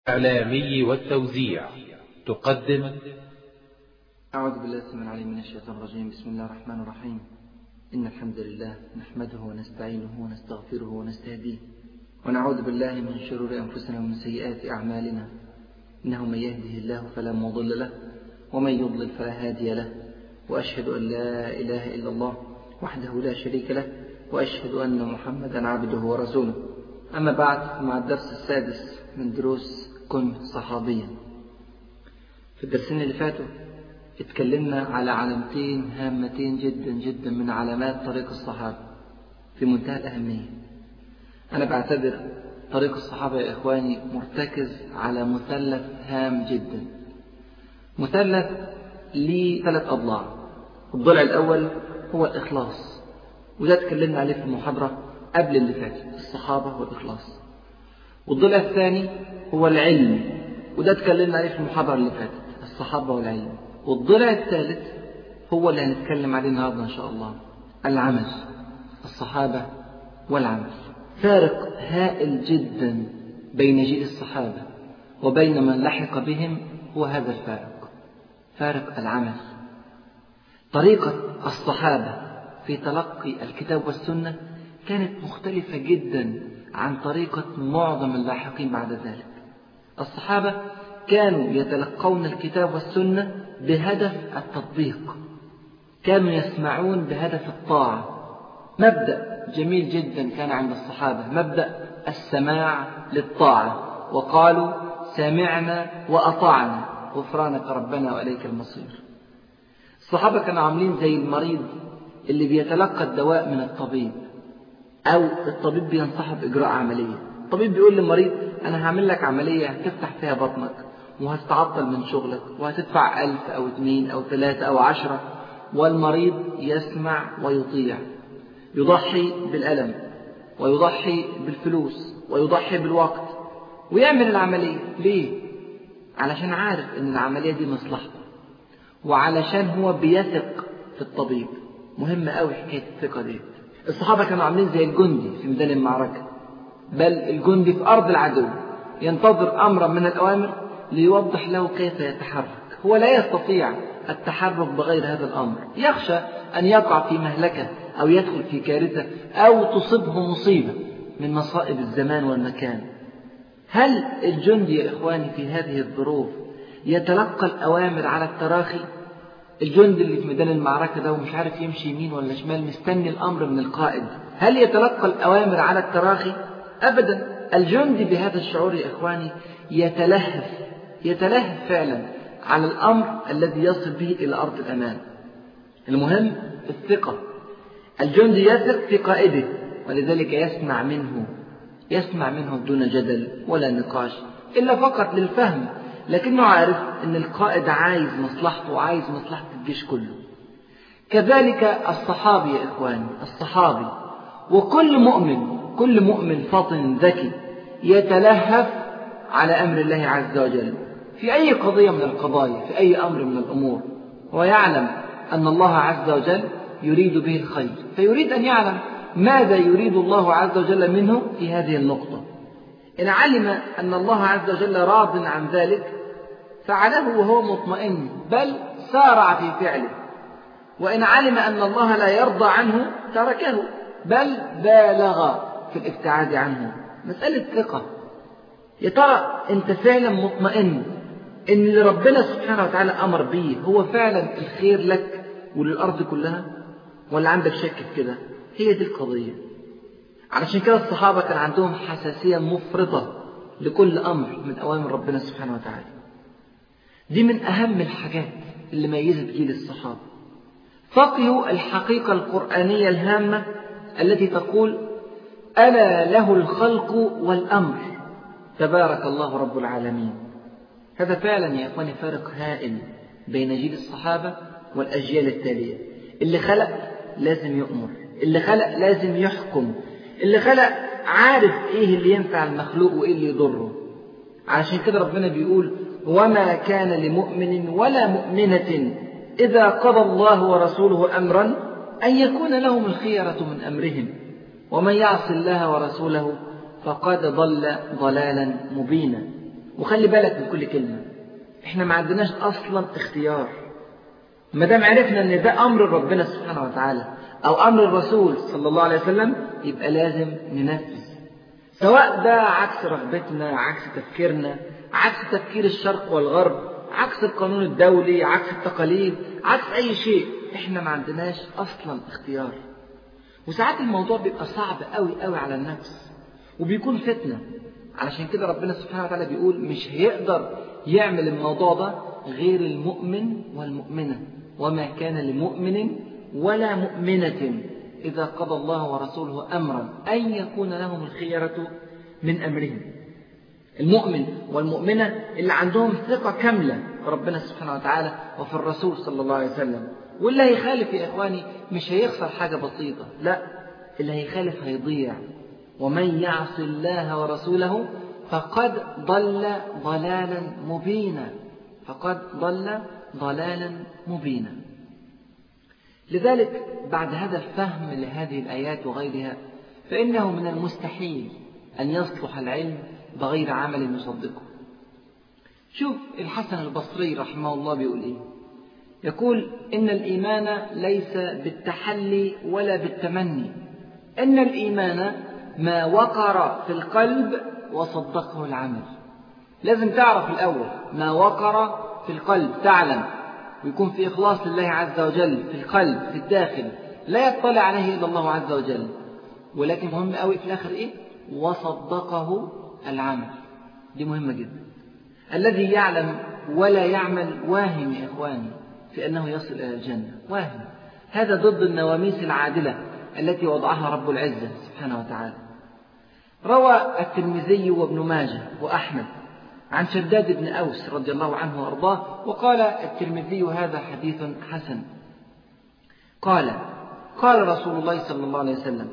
الإعلامي والتوزيع تقدم أعوذ بالله السميع العليم من الشيطان الرجيم بسم الله الرحمن الرحيم إن الحمد لله نحمده ونستعينه ونستغفره ونستهديه ونعوذ بالله من شرور أنفسنا ومن سيئات أعمالنا إنه من يهده الله فلا مضل له ومن يضلل فلا هادي له وأشهد أن لا إله إلا الله وحده لا شريك له وأشهد أن محمدا عبده ورسوله أما بعد مع الدرس السادس من دروس كن صحابيا في الدرسين اللي فاتوا اتكلمنا على علامتين هامتين جدا جدا من علامات طريق الصحابة في منتهى الأهمية أنا بعتبر طريق الصحابة يا إخواني مرتكز على مثلث هام جدا مثلث ليه ثلاث أضلاع الضلع الأول هو الإخلاص وده اتكلمنا عليه في المحاضرة قبل اللي فاتت الصحابة والإخلاص والضلع الثاني هو العلم وده اتكلمنا عليه في المحاضرة اللي فاتت الصحابة والعلم والضلع الثالث هو اللي هنتكلم عليه النهاردة إن شاء الله العمل الصحابة والعمل فارق هائل جدا بين جيل الصحابة وبين من لحق بهم هو هذا الفارق فارق العمل طريقة الصحابة في تلقي الكتاب والسنة كانت مختلفة جدا عن طريقة معظم اللاحقين بعد ذلك الصحابة كانوا يتلقون الكتاب والسنة بهدف التطبيق كانوا يسمعون بهدف الطاعة مبدأ جميل جدا كان عند الصحابة مبدأ السماع للطاعة وقالوا سمعنا وأطعنا غفرانك ربنا وإليك المصير الصحابة كانوا عاملين زي المريض اللي بيتلقى الدواء من الطبيب أو الطبيب بينصحه بإجراء عملية الطبيب بيقول للمريض أنا هعمل لك عملية هتفتح فيها بطنك وهتتعطل من شغلك وهتدفع ألف أو اثنين أو ثلاثة أو عشرة والمريض يسمع ويطيع يضحي بالألم ويضحي بالفلوس ويضحي بالوقت ويعمل العملية ليه؟ علشان عارف إن العملية دي مصلحته وعلشان هو بيثق في الطبيب مهم قوي حكاية الثقة دي الصحابة كانوا عاملين زي الجندي في ميدان المعركة بل الجندي في أرض العدو ينتظر أمرا من الأوامر ليوضح له كيف يتحرك هو لا يستطيع التحرك بغير هذا الأمر يخشى أن يقع في مهلكة أو يدخل في كارثة أو تصيبه مصيبة من مصائب الزمان والمكان هل الجندي يا إخواني في هذه الظروف يتلقى الأوامر على التراخي الجندي اللي في ميدان المعركة ده ومش عارف يمشي يمين ولا شمال مستني الأمر من القائد هل يتلقى الأوامر على التراخي أبدا الجندي بهذا الشعور يا إخواني يتلهف يتلهف فعلا على الأمر الذي يصل به إلى أرض الأمان المهم الثقة الجندي يثق في قائده ولذلك يسمع منه يسمع منه دون جدل ولا نقاش إلا فقط للفهم لكنه عارف أن القائد عايز مصلحته وعايز مصلحة الجيش كله كذلك الصحابي يا إخواني الصحابي وكل مؤمن كل مؤمن فاطن ذكي يتلهف على أمر الله عز وجل في أي قضية من القضايا في أي أمر من الأمور ويعلم أن الله عز وجل يريد به الخير فيريد أن يعلم ماذا يريد الله عز وجل منه في هذه النقطة إن علم أن الله عز وجل راض عن ذلك فعله وهو مطمئن بل سارع في فعله وإن علم أن الله لا يرضى عنه تركه بل بالغ في الابتعاد عنه مسألة ثقة يا ترى أنت فعلا مطمئن إن اللي ربنا سبحانه وتعالى أمر به هو فعلا الخير لك وللأرض كلها ولا عندك شك في كده هي دي القضية علشان كده الصحابة كان عندهم حساسية مفرطة لكل أمر من أوامر ربنا سبحانه وتعالى دي من أهم الحاجات اللي ميزت جيل الصحابة فقهوا الحقيقة القرآنية الهامة التي تقول ألا له الخلق والأمر تبارك الله رب العالمين هذا فعلا يا إخواني فارق هائل بين جيل الصحابة والأجيال التالية اللي خلق لازم يؤمر اللي خلق لازم يحكم اللي خلق عارف ايه اللي ينفع المخلوق وايه اللي يضره عشان كده ربنا بيقول وما كان لمؤمن ولا مؤمنة إذا قضى الله ورسوله أمرا أن يكون لهم الخيرة من أمرهم ومن يعص الله ورسوله فقد ضل ضلالا مبينا وخلي بالك من كل كلمة احنا ما عندناش اصلا اختيار ما دام عرفنا ان ده امر ربنا سبحانه وتعالى او امر الرسول صلى الله عليه وسلم يبقى لازم ننفذ سواء ده عكس رغبتنا عكس تفكيرنا عكس تفكير الشرق والغرب عكس القانون الدولي عكس التقاليد عكس اي شيء احنا ما عندناش اصلا اختيار وساعات الموضوع بيبقى صعب قوي قوي على النفس وبيكون فتنه علشان كده ربنا سبحانه وتعالى بيقول مش هيقدر يعمل الموضوع ده غير المؤمن والمؤمنة وما كان لمؤمن ولا مؤمنة إذا قضى الله ورسوله أمرا أن يكون لهم الخيرة من أمرهم المؤمن والمؤمنة اللي عندهم ثقة كاملة في ربنا سبحانه وتعالى وفي الرسول صلى الله عليه وسلم واللي هيخالف يا إخواني مش هيخسر حاجة بسيطة لا اللي هيخالف هيضيع ومن يعص الله ورسوله فقد ضل ضلالا مبينا فقد ضل ضلالا مبينا لذلك بعد هذا الفهم لهذه الآيات وغيرها فإنه من المستحيل أن يصلح العلم بغير عمل يصدقه شوف الحسن البصري رحمه الله بيقول إيه يقول إن الإيمان ليس بالتحلي ولا بالتمني إن الإيمان ما وقر في القلب وصدقه العمل لازم تعرف الأول ما وقر في القلب تعلم ويكون في إخلاص لله عز وجل في القلب في الداخل لا يطلع عليه إلا الله عز وجل ولكن مهم قوي في الآخر إيه وصدقه العمل دي مهمة جدا الذي يعلم ولا يعمل واهم يا إخواني في أنه يصل إلى الجنة واهم هذا ضد النواميس العادلة التي وضعها رب العزة سبحانه وتعالى روى الترمذي وابن ماجه وأحمد عن شداد بن أوس رضي الله عنه وأرضاه وقال الترمذي هذا حديث حسن قال قال رسول الله صلى الله عليه وسلم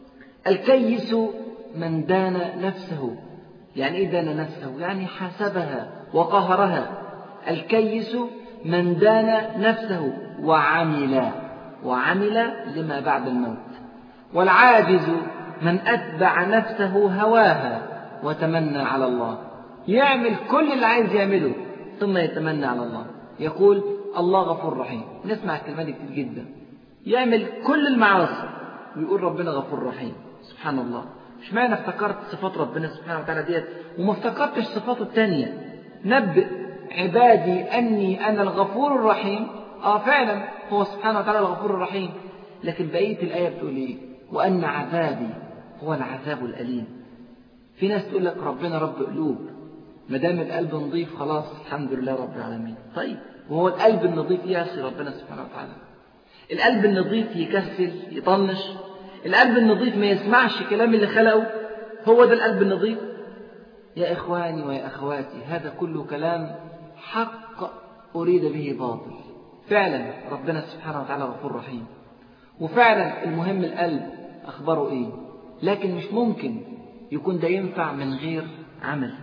الكيس من دان نفسه يعني إيه دان نفسه يعني حسبها وقهرها الكيس من دان نفسه وعمل وعمل لما بعد الموت والعاجز من أتبع نفسه هواها وتمنى على الله يعمل كل اللي عايز يعمله ثم يتمنى على الله يقول الله غفور رحيم نسمع الكلمة دي كتير جدا يعمل كل المعاصي ويقول ربنا غفور رحيم سبحان الله مش معنى افتكرت صفات ربنا سبحانه وتعالى ديت وما افتكرتش صفاته التانية نبئ عبادي أني أنا الغفور الرحيم آه فعلا هو سبحانه وتعالى الغفور الرحيم لكن بقية الآية بتقول إيه وأن عذابي هو العذاب الأليم في ناس تقول لك ربنا رب قلوب ما دام القلب نظيف خلاص الحمد لله رب العالمين طيب وهو القلب النظيف يعصي ربنا سبحانه وتعالى القلب النظيف يكسل يطنش القلب النظيف ما يسمعش كلام اللي خلقه هو ده القلب النظيف يا إخواني ويا أخواتي هذا كله كلام حق أريد به باطل فعلا ربنا سبحانه وتعالى غفور رحيم وفعلا المهم القلب أخباره إيه لكن مش ممكن يكون ده ينفع من غير عمل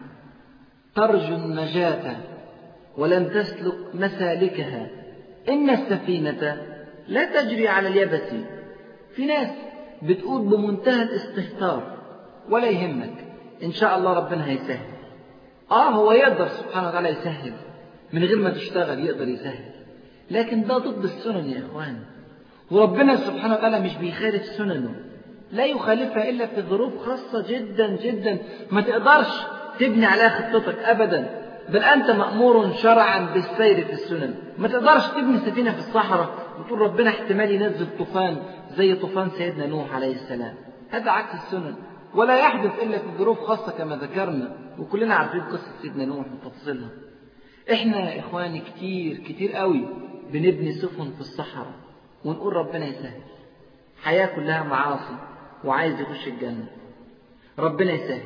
ترجو النجاة ولم تسلك مسالكها إن السفينة لا تجري على اليبس في ناس بتقول بمنتهى الاستهتار ولا يهمك إن شاء الله ربنا هيسهل آه هو يقدر سبحانه وتعالى يسهل من غير ما تشتغل يقدر يسهل لكن ده ضد السنن يا إخوان وربنا سبحانه وتعالى مش بيخالف سننه لا يخالفها إلا في ظروف خاصة جدا جدا ما تقدرش تبني عليها خطتك أبدا بل أنت مأمور شرعا بالسير في السنن ما تقدرش تبني سفينة في الصحراء وتقول ربنا احتمال ينزل طوفان زي طوفان سيدنا نوح عليه السلام هذا عكس السنن ولا يحدث إلا في ظروف خاصة كما ذكرنا وكلنا عارفين قصة سيدنا نوح وتفاصيلها احنا يا اخواني كتير كتير قوي بنبني سفن في الصحراء ونقول ربنا يسهل حياة كلها معاصي وعايز يخش الجنة ربنا يسهل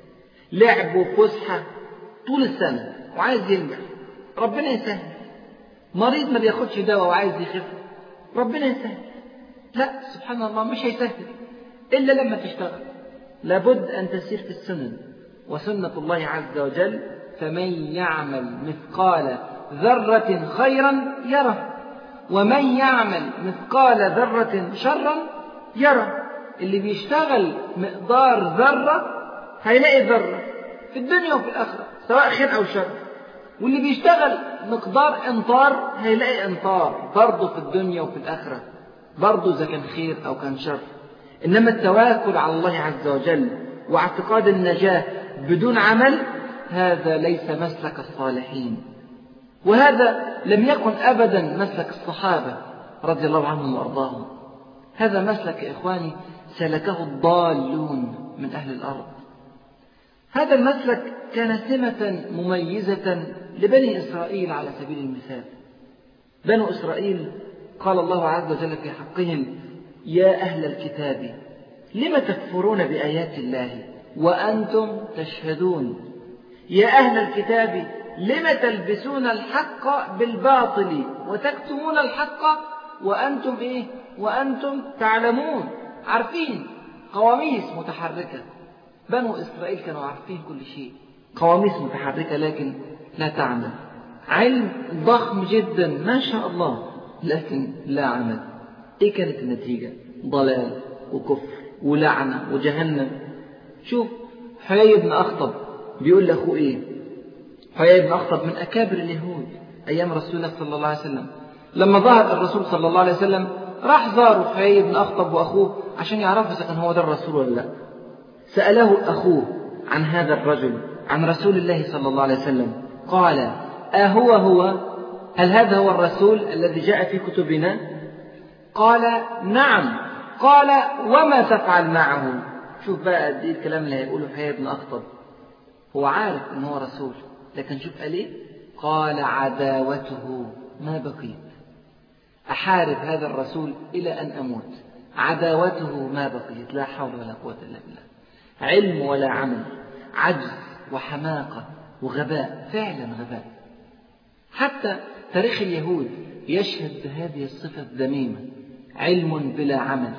لعب وفسحة طول السنة وعايز ينجح ربنا يسهل مريض ما بياخدش دواء وعايز يخف ربنا يسهل لا سبحان الله مش هيسهل إلا لما تشتغل لابد أن تسير في السنن وسنة الله عز وجل فمن يعمل مثقال ذرة خيرا يره ومن يعمل مثقال ذرة شرا يره اللي بيشتغل مقدار ذرة هيلاقي ذرة في الدنيا وفي الآخرة سواء خير أو شر واللي بيشتغل مقدار انطار هيلاقي انطار برضه في الدنيا وفي الآخرة برضه إذا كان خير أو كان شر إنما التواكل على الله عز وجل واعتقاد النجاة بدون عمل هذا ليس مسلك الصالحين وهذا لم يكن أبدا مسلك الصحابة رضي الله عنهم وأرضاهم هذا مسلك يا إخواني سلكه الضالون من أهل الأرض هذا المسلك كان سمة مميزة لبني إسرائيل على سبيل المثال بنو إسرائيل قال الله عز وجل في حقهم يا أهل الكتاب لم تكفرون بآيات الله وأنتم تشهدون يا أهل الكتاب لم تلبسون الحق بالباطل وتكتمون الحق وأنتم إيه وأنتم تعلمون عارفين قواميس متحركة بنو إسرائيل كانوا عارفين كل شيء قواميس متحركة لكن لا تعمل علم ضخم جدا ما شاء الله لكن لا عمل ايه كانت النتيجة ضلال وكفر ولعنة وجهنم شوف حيي بن أخطب بيقول لأخوه إيه حيي بن أخطب من أكابر اليهود أيام رسول الله صلى الله عليه وسلم لما ظهر الرسول صلى الله عليه وسلم راح زاروا حيي بن أخطب وأخوه عشان يعرفوا إذا كان هو ده الرسول ولا لا سأله أخوه عن هذا الرجل عن رسول الله صلى الله عليه وسلم قال أهو هو هل هذا هو الرسول الذي جاء في كتبنا قال نعم قال وما تفعل معه شوف بقى قد ايه الكلام اللي هيقوله حياة بن أخطب هو عارف ان هو رسول لكن شوف قال ايه قال عداوته ما بقيت أحارب هذا الرسول إلى أن أموت عداوته ما بقيت لا حول ولا قوة إلا بالله علم ولا عمل عجز وحماقة وغباء فعلا غباء حتى تاريخ اليهود يشهد بهذه الصفة الذميمة علم بلا عمل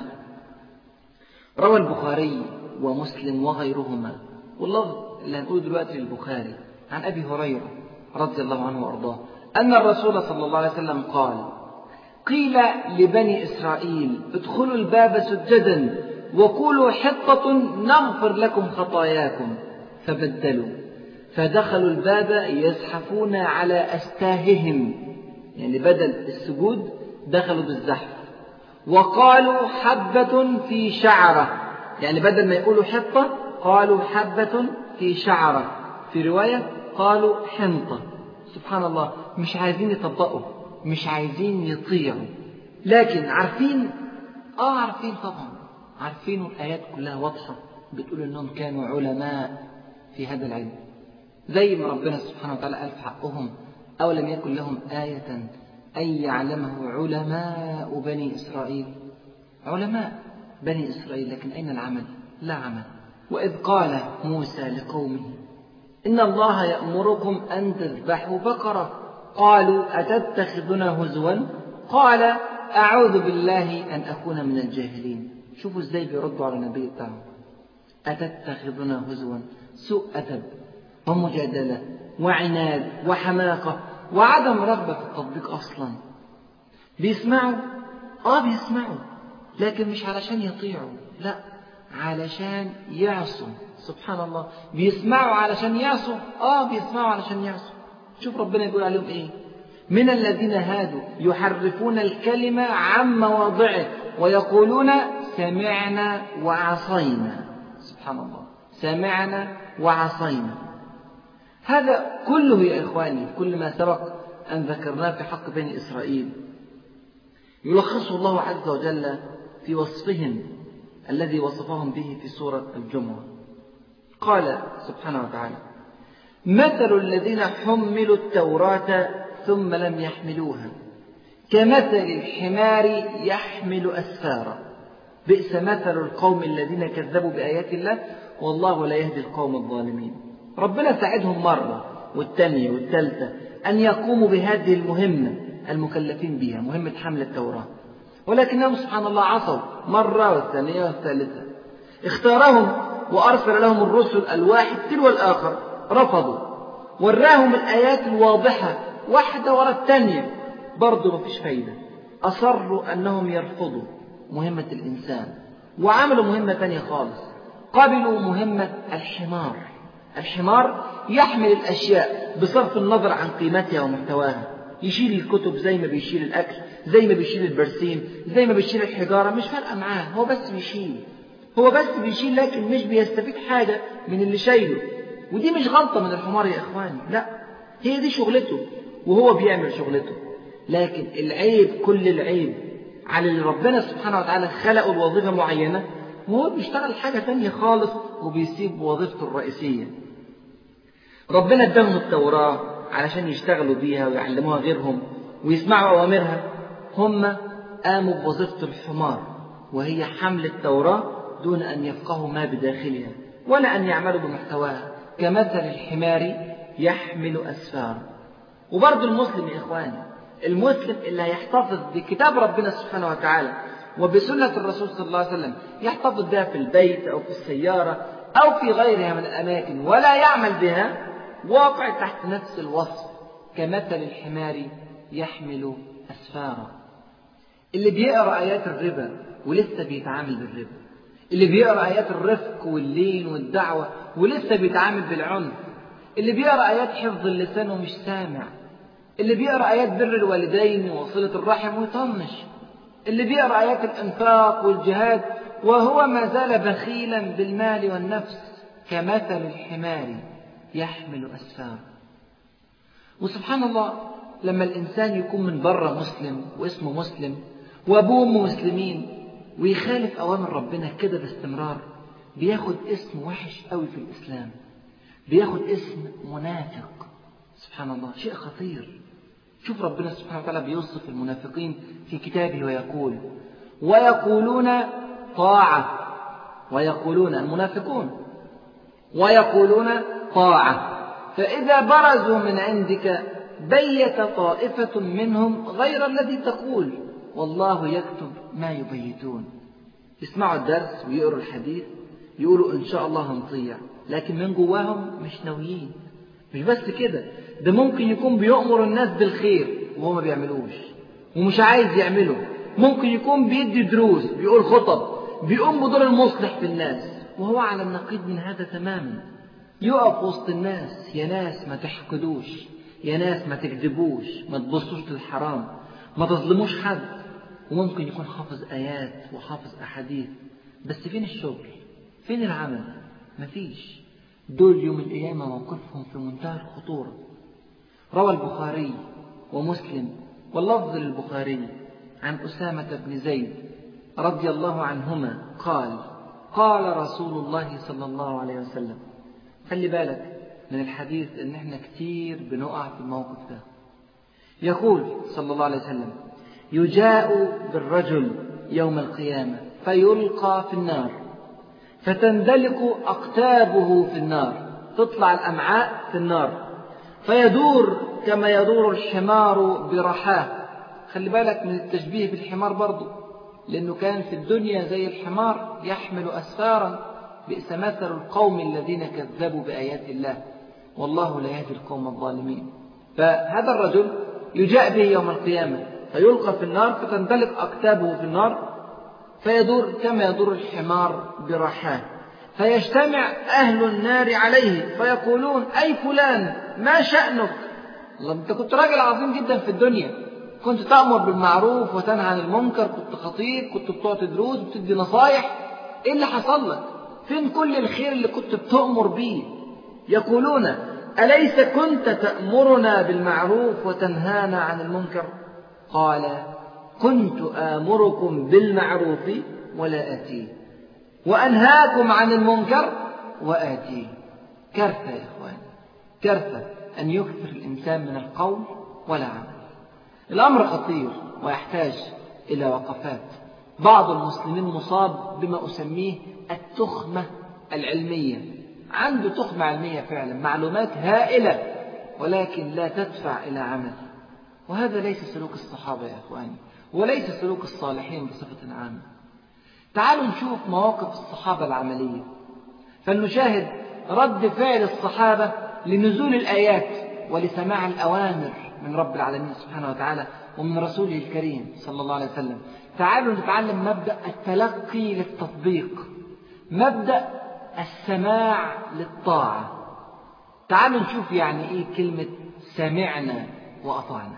روى البخاري ومسلم وغيرهما واللفظ اللي هنقوله دلوقتي للبخاري عن أبي هريرة رضي الله عنه وأرضاه أن الرسول صلى الله عليه وسلم قال قيل لبني إسرائيل ادخلوا الباب سجدا وقولوا حطة نغفر لكم خطاياكم فبدلوا فدخلوا الباب يزحفون على أستاههم يعني بدل السجود دخلوا بالزحف وقالوا حبة في شعرة يعني بدل ما يقولوا حطة قالوا حبة في شعرة في رواية قالوا حنطة سبحان الله مش عايزين يطبقوا مش عايزين يطيعوا لكن عارفين اه عارفين طبعا عارفين الآيات كلها واضحة بتقول انهم كانوا علماء في هذا العلم زي ما ربنا سبحانه وتعالى قال في حقهم أولم يكن لهم آية أن يعلمه علماء بني إسرائيل علماء بني إسرائيل لكن أين العمل لا عمل وإذ قال موسى لقومه إن الله يأمركم أن تذبحوا بقرة قالوا أتتخذنا هزوا قال أعوذ بالله أن أكون من الجاهلين شوفوا إزاي بيردوا على النبي بتاعهم أتتخذنا هزوا سوء أدب ومجادلة وعناد وحماقة وعدم رغبة في التطبيق أصلا بيسمعوا آه بيسمعوا لكن مش علشان يطيعوا لا علشان يعصوا سبحان الله بيسمعوا علشان يعصوا آه بيسمعوا علشان يعصوا شوف ربنا يقول عليهم إيه من الذين هادوا يحرفون الكلمة عن مواضعه ويقولون سمعنا وعصينا سبحان الله سمعنا وعصينا هذا كله يا إخواني كل ما سبق أن ذكرناه في حق بني إسرائيل يلخصه الله عز وجل في وصفهم الذي وصفهم به في سورة الجمعة قال سبحانه وتعالى مثل الذين حملوا التوراة ثم لم يحملوها كمثل الحمار يحمل أسفارا بئس مثل القوم الذين كذبوا بآيات الله والله لا يهدي القوم الظالمين ربنا ساعدهم مرة والثانية والثالثة أن يقوموا بهذه المهمة المكلفين بها مهمة حمل التوراة ولكنهم سبحان الله عصوا مرة والثانية والثالثة اختارهم وأرسل لهم الرسل الواحد تلو الآخر رفضوا وراهم الآيات الواضحة واحدة ورا الثانية برضه مفيش فايدة أصروا أنهم يرفضوا مهمة الإنسان وعملوا مهمة ثانية خالص قبلوا مهمة الحمار الحمار يحمل الأشياء بصرف النظر عن قيمتها ومحتواها يشيل الكتب زي ما بيشيل الأكل زي ما بيشيل البرسيم زي ما بيشيل الحجارة مش فارقة معاه هو بس بيشيل هو بس بيشيل لكن مش بيستفيد حاجة من اللي شايله ودي مش غلطة من الحمار يا إخواني لا هي دي شغلته وهو بيعمل شغلته لكن العيب كل العيب على اللي ربنا سبحانه وتعالى خلقه لوظيفة معينة وهو بيشتغل حاجة تانية خالص وبيسيب وظيفته الرئيسية ربنا اداهم التوراة علشان يشتغلوا بيها ويعلموها غيرهم ويسمعوا أوامرها هم قاموا بوظيفة الحمار وهي حمل التوراة دون أن يفقهوا ما بداخلها ولا أن يعملوا بمحتواها كمثل الحمار يحمل أسفار وبرضه المسلم يا إخواني المسلم اللي هيحتفظ بكتاب ربنا سبحانه وتعالى وبسنة الرسول صلى الله عليه وسلم يحتفظ بها في البيت أو في السيارة أو في غيرها من الأماكن ولا يعمل بها واقع تحت نفس الوصف كمثل الحمار يحمل أسفارا اللي بيقرأ آيات الربا ولسه بيتعامل بالربا اللي بيقرأ آيات الرفق واللين والدعوة ولسه بيتعامل بالعنف اللي بيقرأ آيات حفظ اللسان ومش سامع اللي بيقرأ آيات بر الوالدين وصلة الرحم ويطنش اللي بيقرأ آيات الإنفاق والجهاد وهو ما زال بخيلا بالمال والنفس كمثل الحمار يحمل أسفار وسبحان الله لما الإنسان يكون من بره مسلم واسمه مسلم وأبوه مسلمين ويخالف أوامر ربنا كده باستمرار بياخد اسم وحش قوي في الإسلام بياخد اسم منافق سبحان الله شيء خطير شوف ربنا سبحانه وتعالى بيوصف المنافقين في كتابه ويقول ويقولون طاعة ويقولون المنافقون ويقولون طاعة فإذا برزوا من عندك بيت طائفة منهم غير الذي تقول والله يكتب ما يبيتون يسمعوا الدرس ويقروا الحديث يقولوا إن شاء الله هنطيع لكن من جواهم مش ناويين مش بس كده ده ممكن يكون بيأمر الناس بالخير وهو ما بيعملوش ومش عايز يعمله ممكن يكون بيدي دروس بيقول خطب بيقوم بدور المصلح في الناس وهو على النقيض من هذا تماما يقف وسط الناس يا ناس ما تحقدوش يا ناس ما تكذبوش ما تبصوش للحرام ما تظلموش حد وممكن يكون حافظ آيات وحافظ أحاديث بس فين الشغل فين العمل مفيش دول يوم القيامة موقفهم في منتهى الخطورة روى البخاري ومسلم واللفظ للبخاري عن أسامة بن زيد رضي الله عنهما قال قال رسول الله صلى الله عليه وسلم خلي بالك من الحديث ان احنا كتير بنقع في الموقف ده يقول صلى الله عليه وسلم يجاء بالرجل يوم القيامة فيلقى في النار فتندلق أقتابه في النار تطلع الأمعاء في النار فيدور كما يدور الحمار برحاه خلي بالك من التشبيه بالحمار برضه لأنه كان في الدنيا زي الحمار يحمل أسفارا بئس مثل القوم الذين كذبوا بآيات الله والله لا يهدي القوم الظالمين فهذا الرجل يجاء به يوم القيامة فيلقى في النار فتندلق أكتابه في النار فيدور كما يدور الحمار برحاه فيجتمع أهل النار عليه فيقولون أي فلان ما شأنك الله أنت كنت راجل عظيم جدا في الدنيا كنت تأمر بالمعروف وتنهى عن المنكر كنت خطيب كنت بتعطي دروس بتدي نصايح إيه اللي حصل لك فين كل الخير اللي كنت بتأمر بيه يقولون أليس كنت تأمرنا بالمعروف وتنهانا عن المنكر قال كنت آمركم بالمعروف ولا آتيه وأنهاكم عن المنكر وآتيه كارثة يا إخوان كارثة أن يكثر الإنسان من القول ولا عمل الأمر خطير ويحتاج إلى وقفات بعض المسلمين مصاب بما أسميه التخمة العلمية عنده تخمة علمية فعلا معلومات هائلة ولكن لا تدفع إلى عمل وهذا ليس سلوك الصحابة يا إخواني وليس سلوك الصالحين بصفة عامة تعالوا نشوف مواقف الصحابة العملية فلنشاهد رد فعل الصحابة لنزول الآيات ولسماع الأوامر من رب العالمين سبحانه وتعالى ومن رسوله الكريم صلى الله عليه وسلم تعالوا نتعلم مبدأ التلقي للتطبيق مبدأ السماع للطاعة تعالوا نشوف يعني إيه كلمة سمعنا وأطعنا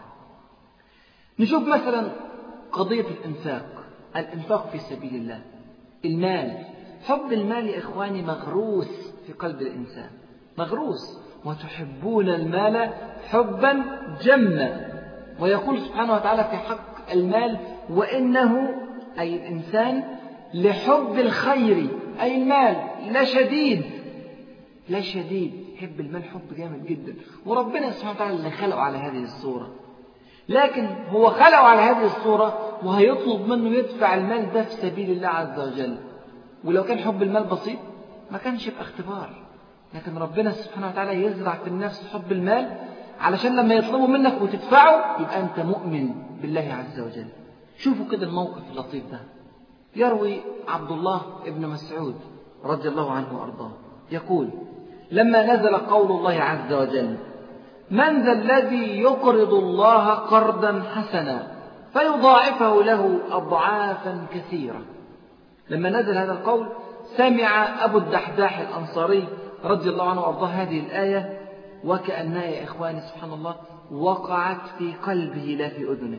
نشوف مثلا قضية الإنفاق الإنفاق في سبيل الله المال حب المال يا إخواني مغروس في قلب الإنسان مغروس وتحبون المال حبا جما ويقول سبحانه وتعالى في حق المال وإنه أي الإنسان لحب الخير أي المال لشديد لا شديد يحب المال حب جامد جدا وربنا سبحانه وتعالى اللي خلقه على هذه الصورة لكن هو خلقه على هذه الصورة وهيطلب منه يدفع المال ده في سبيل الله عز وجل ولو كان حب المال بسيط ما كانش يبقى اختبار لكن ربنا سبحانه وتعالى يزرع في النفس حب المال علشان لما يطلبوا منك وتدفعه يبقى أنت مؤمن بالله عز وجل شوفوا كده الموقف اللطيف ده يروي عبد الله بن مسعود رضي الله عنه وأرضاه يقول لما نزل قول الله عز وجل من ذا الذي يقرض الله قرضا حسنا فيضاعفه له أضعافا كثيرة لما نزل هذا القول سمع أبو الدحداح الأنصاري رضي الله عنه وأرضاه هذه الآية وكأنها يا إخواني سبحان الله وقعت في قلبه لا في أذنه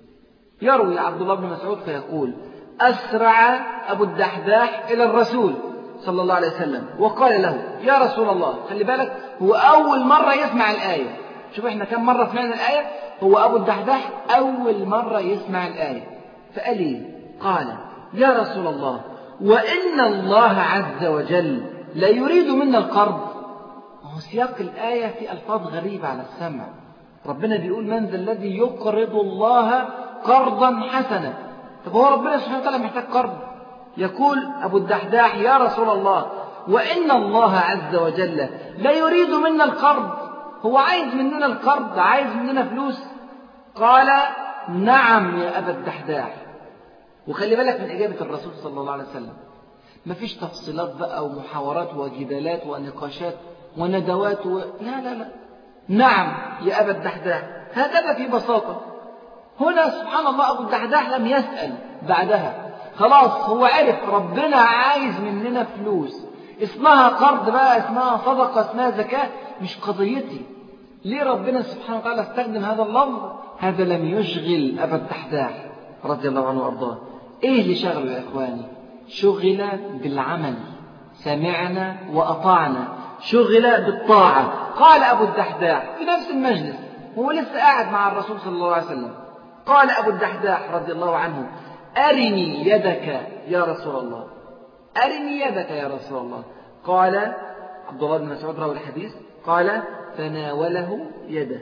يروي عبد الله بن مسعود فيقول أسرع أبو الدحداح إلى الرسول صلى الله عليه وسلم وقال له يا رسول الله خلي بالك هو أول مرة يسمع الآية شوف احنا كم مرة سمعنا الآية هو أبو الدحداح أول مرة يسمع الآية فقال لي قال يا رسول الله وإن الله عز وجل لا يريد منا القرض هو سياق الآية في ألفاظ غريبة على السمع ربنا بيقول من ذا الذي يقرض الله قرضا حسنا طب هو ربنا سبحانه وتعالى محتاج قرض يقول أبو الدحداح يا رسول الله وإن الله عز وجل لا يريد منا القرض هو عايز مننا القرض عايز مننا فلوس قال نعم يا أبا الدحداح وخلي بالك من إجابة الرسول صلى الله عليه وسلم مفيش تفصيلات بقى ومحاورات وجدالات ونقاشات وندوات و... لا لا لا نعم يا أبا الدحداح هكذا في بساطة هنا سبحان الله أبو الدحداح لم يسأل بعدها خلاص هو عرف ربنا عايز مننا فلوس اسمها قرض بقى اسمها صدقة اسمها زكاة مش قضيتي ليه ربنا سبحانه وتعالى استخدم هذا اللفظ هذا لم يشغل أبا الدحداح رضي الله عنه وأرضاه إيه اللي شغله يا إخواني شغل بالعمل سمعنا وأطعنا شغل بالطاعة قال أبو الدحداح في نفس المجلس هو لسه قاعد مع الرسول صلى الله عليه وسلم قال أبو الدحداح رضي الله عنه أرني يدك يا رسول الله أرني يدك يا رسول الله قال عبد الله بن مسعود روى الحديث قال فناوله يده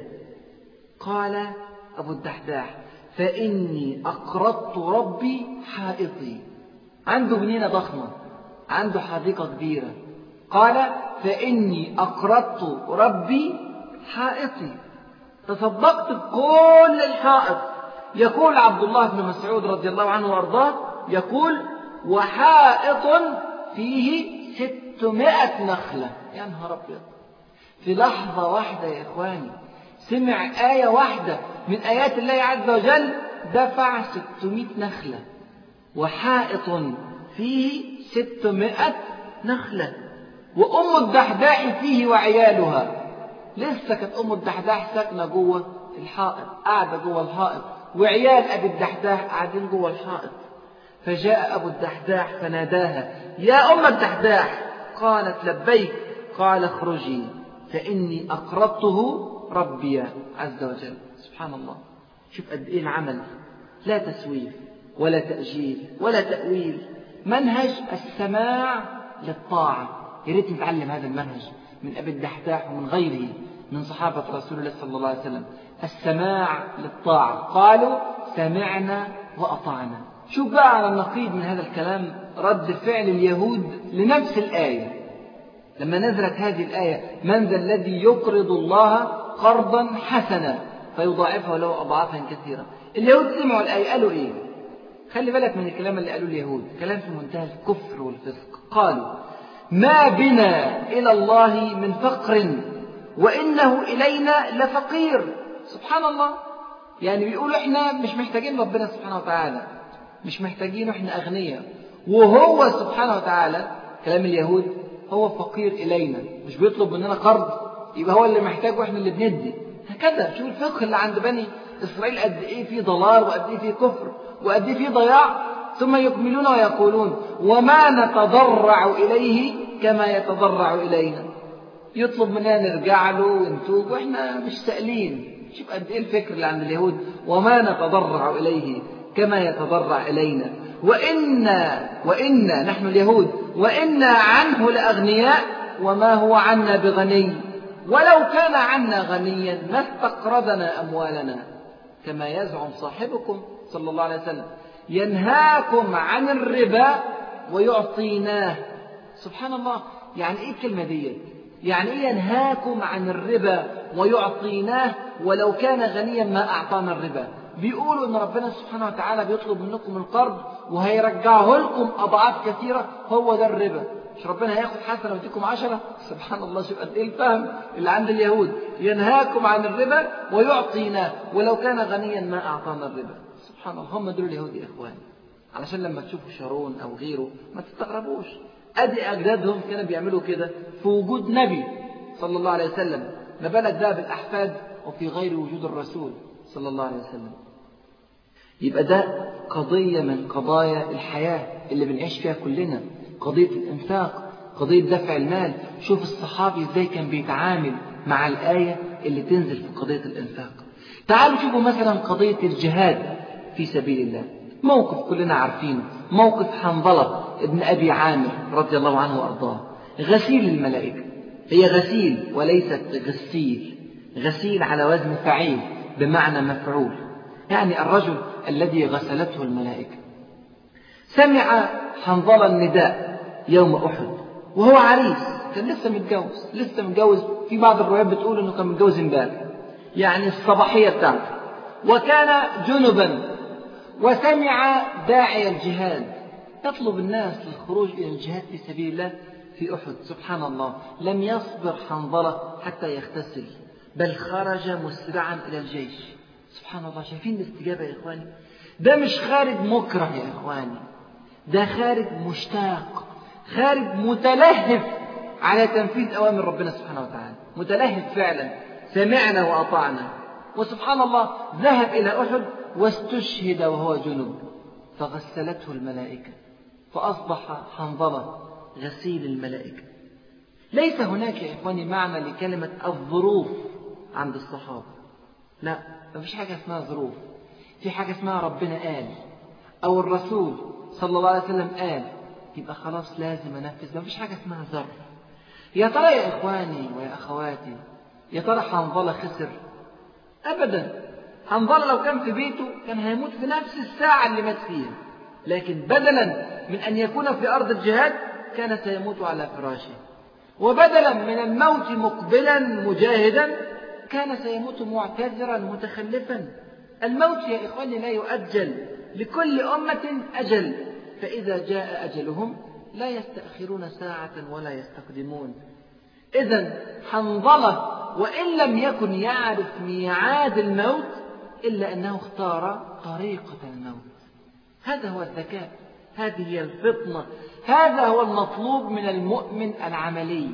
قال أبو الدحداح فإني أقرضت ربي حائطي عنده جنينة ضخمة عنده حديقة كبيرة قال فإني أقرضت ربي حائطي تصدقت بكل الحائط يقول عبد الله بن مسعود رضي الله عنه وارضاه يقول وحائط فيه ستمائة نخلة يا نهار أبيض في لحظة واحدة يا إخواني سمع آية واحدة من آيات الله عز وجل دفع ستمائة نخلة وحائط فيه ستمائة نخلة وأم الدحداح فيه وعيالها لسه كانت أم الدحداح ساكنة جوه الحائط قاعدة جوه الحائط وعيال أبي الدحداح قاعدين جوه الحائط فجاء أبو الدحداح فناداها يا أم الدحداح قالت لبيك قال اخرجي فإني أقرضته ربي عز وجل سبحان الله شوف قد إيه العمل لا تسويف ولا تأجيل ولا تأويل منهج السماع للطاعة يا ريت نتعلم هذا المنهج من أبي الدحداح ومن غيره من صحابة رسول الله صلى الله عليه وسلم السماع للطاعة قالوا سمعنا وأطعنا شوف بقى على النقيض من هذا الكلام رد فعل اليهود لنفس الآية لما نزلت هذه الآية من ذا الذي يقرض الله قرضا حسنا فيضاعفه له أضعافا كثيرة اليهود سمعوا الآية قالوا إيه خلي بالك من الكلام اللي قالوه اليهود كلام في منتهى الكفر والفسق قالوا ما بنا إلى الله من فقر وإنه إلينا لفقير سبحان الله يعني بيقولوا إحنا مش محتاجين ربنا سبحانه وتعالى مش محتاجين إحنا أغنياء وهو سبحانه وتعالى كلام اليهود هو فقير إلينا مش بيطلب مننا قرض يبقى هو اللي محتاج واحنا اللي بندي هكذا شوف الفقه اللي عند بني إسرائيل قد إيه فيه ضلال وقد إيه فيه كفر وقد إيه فيه ضياع ثم يكملون ويقولون وما نتضرع إليه كما يتضرع إلينا يطلب مننا نرجع له ونتوب واحنا مش سائلين شوف قد ايه الفكر اللي عند اليهود وما نتضرع اليه كما يتضرع الينا وإنا وإنا نحن اليهود وإنا عنه لأغنياء وما هو عنا بغني ولو كان عنا غنيا ما استقرضنا أموالنا كما يزعم صاحبكم صلى الله عليه وسلم ينهاكم عن الربا ويعطيناه سبحان الله يعني ايه الكلمة دي يعني ايه ينهاكم عن الربا ويعطيناه ولو كان غنيا ما أعطانا الربا بيقولوا ان ربنا سبحانه وتعالى بيطلب منكم القرض وهيرجعه لكم اضعاف كثيره هو ده الربا مش ربنا هياخد حسنه ويديكم عشرة سبحان الله شوف قد ايه الفهم اللي عند اليهود ينهاكم عن الربا ويعطينا ولو كان غنيا ما اعطانا الربا سبحان الله هم دول اليهود يا اخواني علشان لما تشوفوا شارون او غيره ما تستغربوش ادي اجدادهم كانوا بيعملوا كده في وجود نبي صلى الله عليه وسلم ما بالك ده بالاحفاد وفي غير وجود الرسول صلى الله عليه وسلم يبقى ده قضية من قضايا الحياة اللي بنعيش فيها كلنا قضية الإنفاق قضية دفع المال شوف الصحابي ازاي كان بيتعامل مع الآية اللي تنزل في قضية الإنفاق تعالوا شوفوا مثلا قضية الجهاد في سبيل الله موقف كلنا عارفينه موقف حنظلة ابن أبي عامر رضي الله عنه وأرضاه غسيل الملائكة هي غسيل وليست غسيل غسيل على وزن فعيل بمعنى مفعول يعني الرجل الذي غسلته الملائكة سمع حنظل النداء يوم أحد وهو عريس كان لسه متجوز لسه متجوز في بعض الروايات بتقول انه كان متجوز امبارح يعني الصباحية بتاعته وكان جنبا وسمع داعي الجهاد يطلب الناس للخروج إلى الجهاد في سبيل الله في أحد سبحان الله لم يصبر حنظلة حتى يغتسل بل خرج مسرعا إلى الجيش سبحان الله شايفين الاستجابة يا إخواني ده مش خارج مكره يا إخواني ده خارج مشتاق خارج متلهف على تنفيذ أوامر ربنا سبحانه وتعالى متلهف فعلا سمعنا وأطعنا وسبحان الله ذهب إلى أحد واستشهد وهو جنوب فغسلته الملائكة فأصبح حنظلة غسيل الملائكة ليس هناك يا إخواني معنى لكلمة الظروف عند الصحابة لا ما فيش حاجة اسمها ظروف في حاجة اسمها ربنا قال أو الرسول صلى الله عليه وسلم قال يبقى خلاص لازم أنفذ ما فيش حاجة اسمها ظرف يا ترى يا إخواني ويا أخواتي يا ترى حنظلة خسر أبدا حنظلة لو كان في بيته كان هيموت في نفس الساعة اللي مات فيها لكن بدلا من أن يكون في أرض الجهاد كان سيموت على فراشه وبدلا من الموت مقبلا مجاهدا كان سيموت معتذرا متخلفا الموت يا إخواني لا يؤجل لكل أمة أجل فإذا جاء أجلهم لا يستأخرون ساعة ولا يستقدمون إذا حنظلة وإن لم يكن يعرف ميعاد الموت إلا أنه اختار طريقة الموت هذا هو الذكاء هذه هي الفطنة هذا هو المطلوب من المؤمن العملي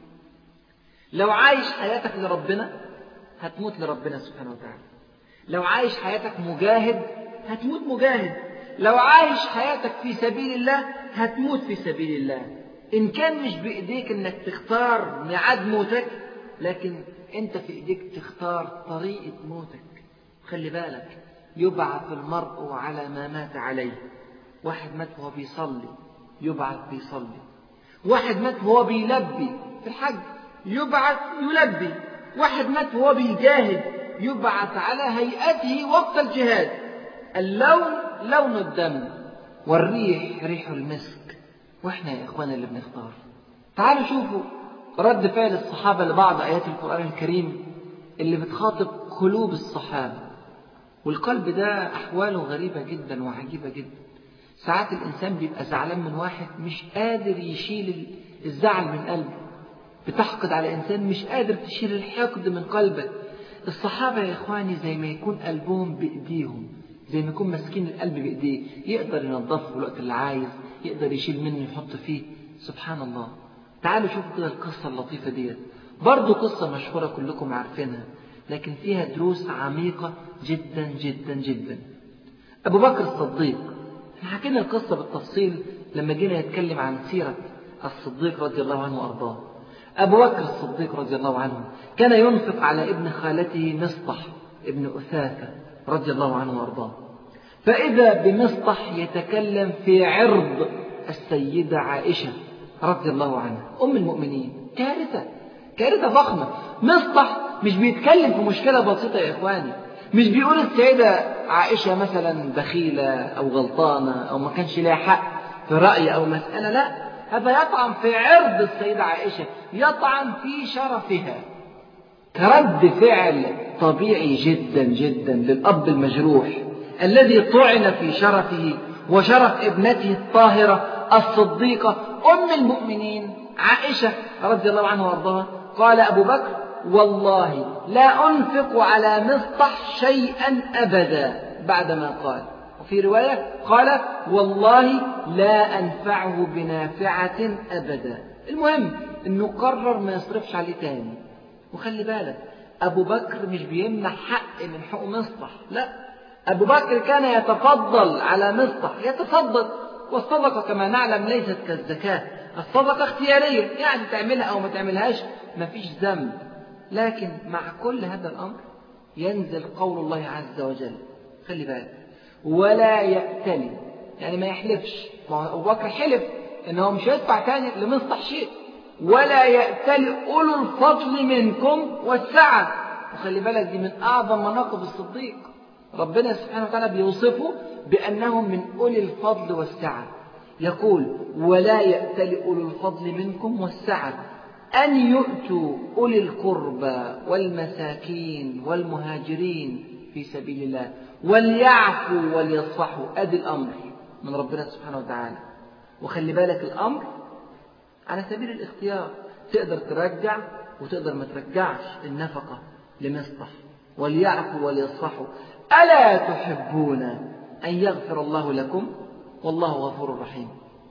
لو عايش حياتك لربنا هتموت لربنا سبحانه وتعالى لو عايش حياتك مجاهد هتموت مجاهد لو عايش حياتك في سبيل الله هتموت في سبيل الله إن كان مش بإيديك إنك تختار ميعاد موتك لكن أنت في إيديك تختار طريقة موتك خلي بالك يبعث المرء على ما مات عليه واحد مات وهو بيصلي يبعث بيصلي واحد مات وهو بيلبي في الحج يبعث يلبي واحد مات وهو بيجاهد يبعث على هيئته وقت الجهاد اللون لون الدم والريح ريح المسك واحنا يا اخوانا اللي بنختار تعالوا شوفوا رد فعل الصحابة لبعض آيات القرآن الكريم اللي بتخاطب قلوب الصحابة والقلب ده أحواله غريبة جدا وعجيبة جدا ساعات الإنسان بيبقى زعلان من واحد مش قادر يشيل الزعل من قلبه بتحقد على إنسان مش قادر تشيل الحقد من قلبك الصحابة يا إخواني زي ما يكون قلبهم بإيديهم زي ما يكون ماسكين القلب بإيديه يقدر ينظفه في الوقت اللي عايز يقدر يشيل منه يحط فيه سبحان الله تعالوا شوفوا كده القصة اللطيفة ديت برضو قصة مشهورة كلكم عارفينها لكن فيها دروس عميقة جدا جدا جدا أبو بكر الصديق احنا حكينا القصة بالتفصيل لما جينا نتكلم عن سيرة الصديق رضي الله عنه وأرضاه أبو بكر الصديق رضي الله عنه كان ينفق على ابن خالته مصطح ابن أثاثة رضي الله عنه وأرضاه فإذا بمصطح يتكلم في عرض السيدة عائشة رضي الله عنها أم المؤمنين كارثة كارثة ضخمة مصطح مش بيتكلم في مشكلة بسيطة يا إخواني مش بيقول السيدة عائشة مثلا بخيلة أو غلطانة أو ما كانش لها حق في رأي أو مسألة لا هذا يطعن في عرض السيدة عائشة يطعن في شرفها كرد فعل طبيعي جدا جدا للأب المجروح الذي طعن في شرفه وشرف ابنته الطاهرة الصديقة أم المؤمنين عائشة رضي الله عنها وارضاها قال أبو بكر والله لا أنفق على مصطح شيئا أبدا بعدما قال وفي رواية قال والله لا أنفعه بنافعة أبدا المهم أنه قرر ما يصرفش عليه تاني وخلي بالك أبو بكر مش بيمنع حق من حقوق مصطح لا أبو بكر كان يتفضل على مصطح يتفضل والصدقة كما نعلم ليست كالزكاة الصدقة اختيارية يعني تعملها أو ما تعملهاش مفيش ذنب لكن مع كل هذا الأمر ينزل قول الله عز وجل خلي بالك ولا يأتلي يعني ما يحلفش ما أبو بكر حلف إن هو مش هيدفع تاني لمصلح شيء ولا يأتلي أولو الفضل منكم والسعة وخلي بالك دي من أعظم مناقب الصديق ربنا سبحانه وتعالى بيوصفه بأنهم من أولي الفضل والسعة يقول ولا يأتل أولو الفضل منكم والسعة أن يؤتوا أولي القربى والمساكين والمهاجرين في سبيل الله وليعفوا وليصفحوا أدي الأمر من ربنا سبحانه وتعالى وخلي بالك الأمر على سبيل الاختيار تقدر ترجع وتقدر ما ترجعش النفقة لمصطح وليعفوا وليصفحوا ألا تحبون أن يغفر الله لكم والله غفور رحيم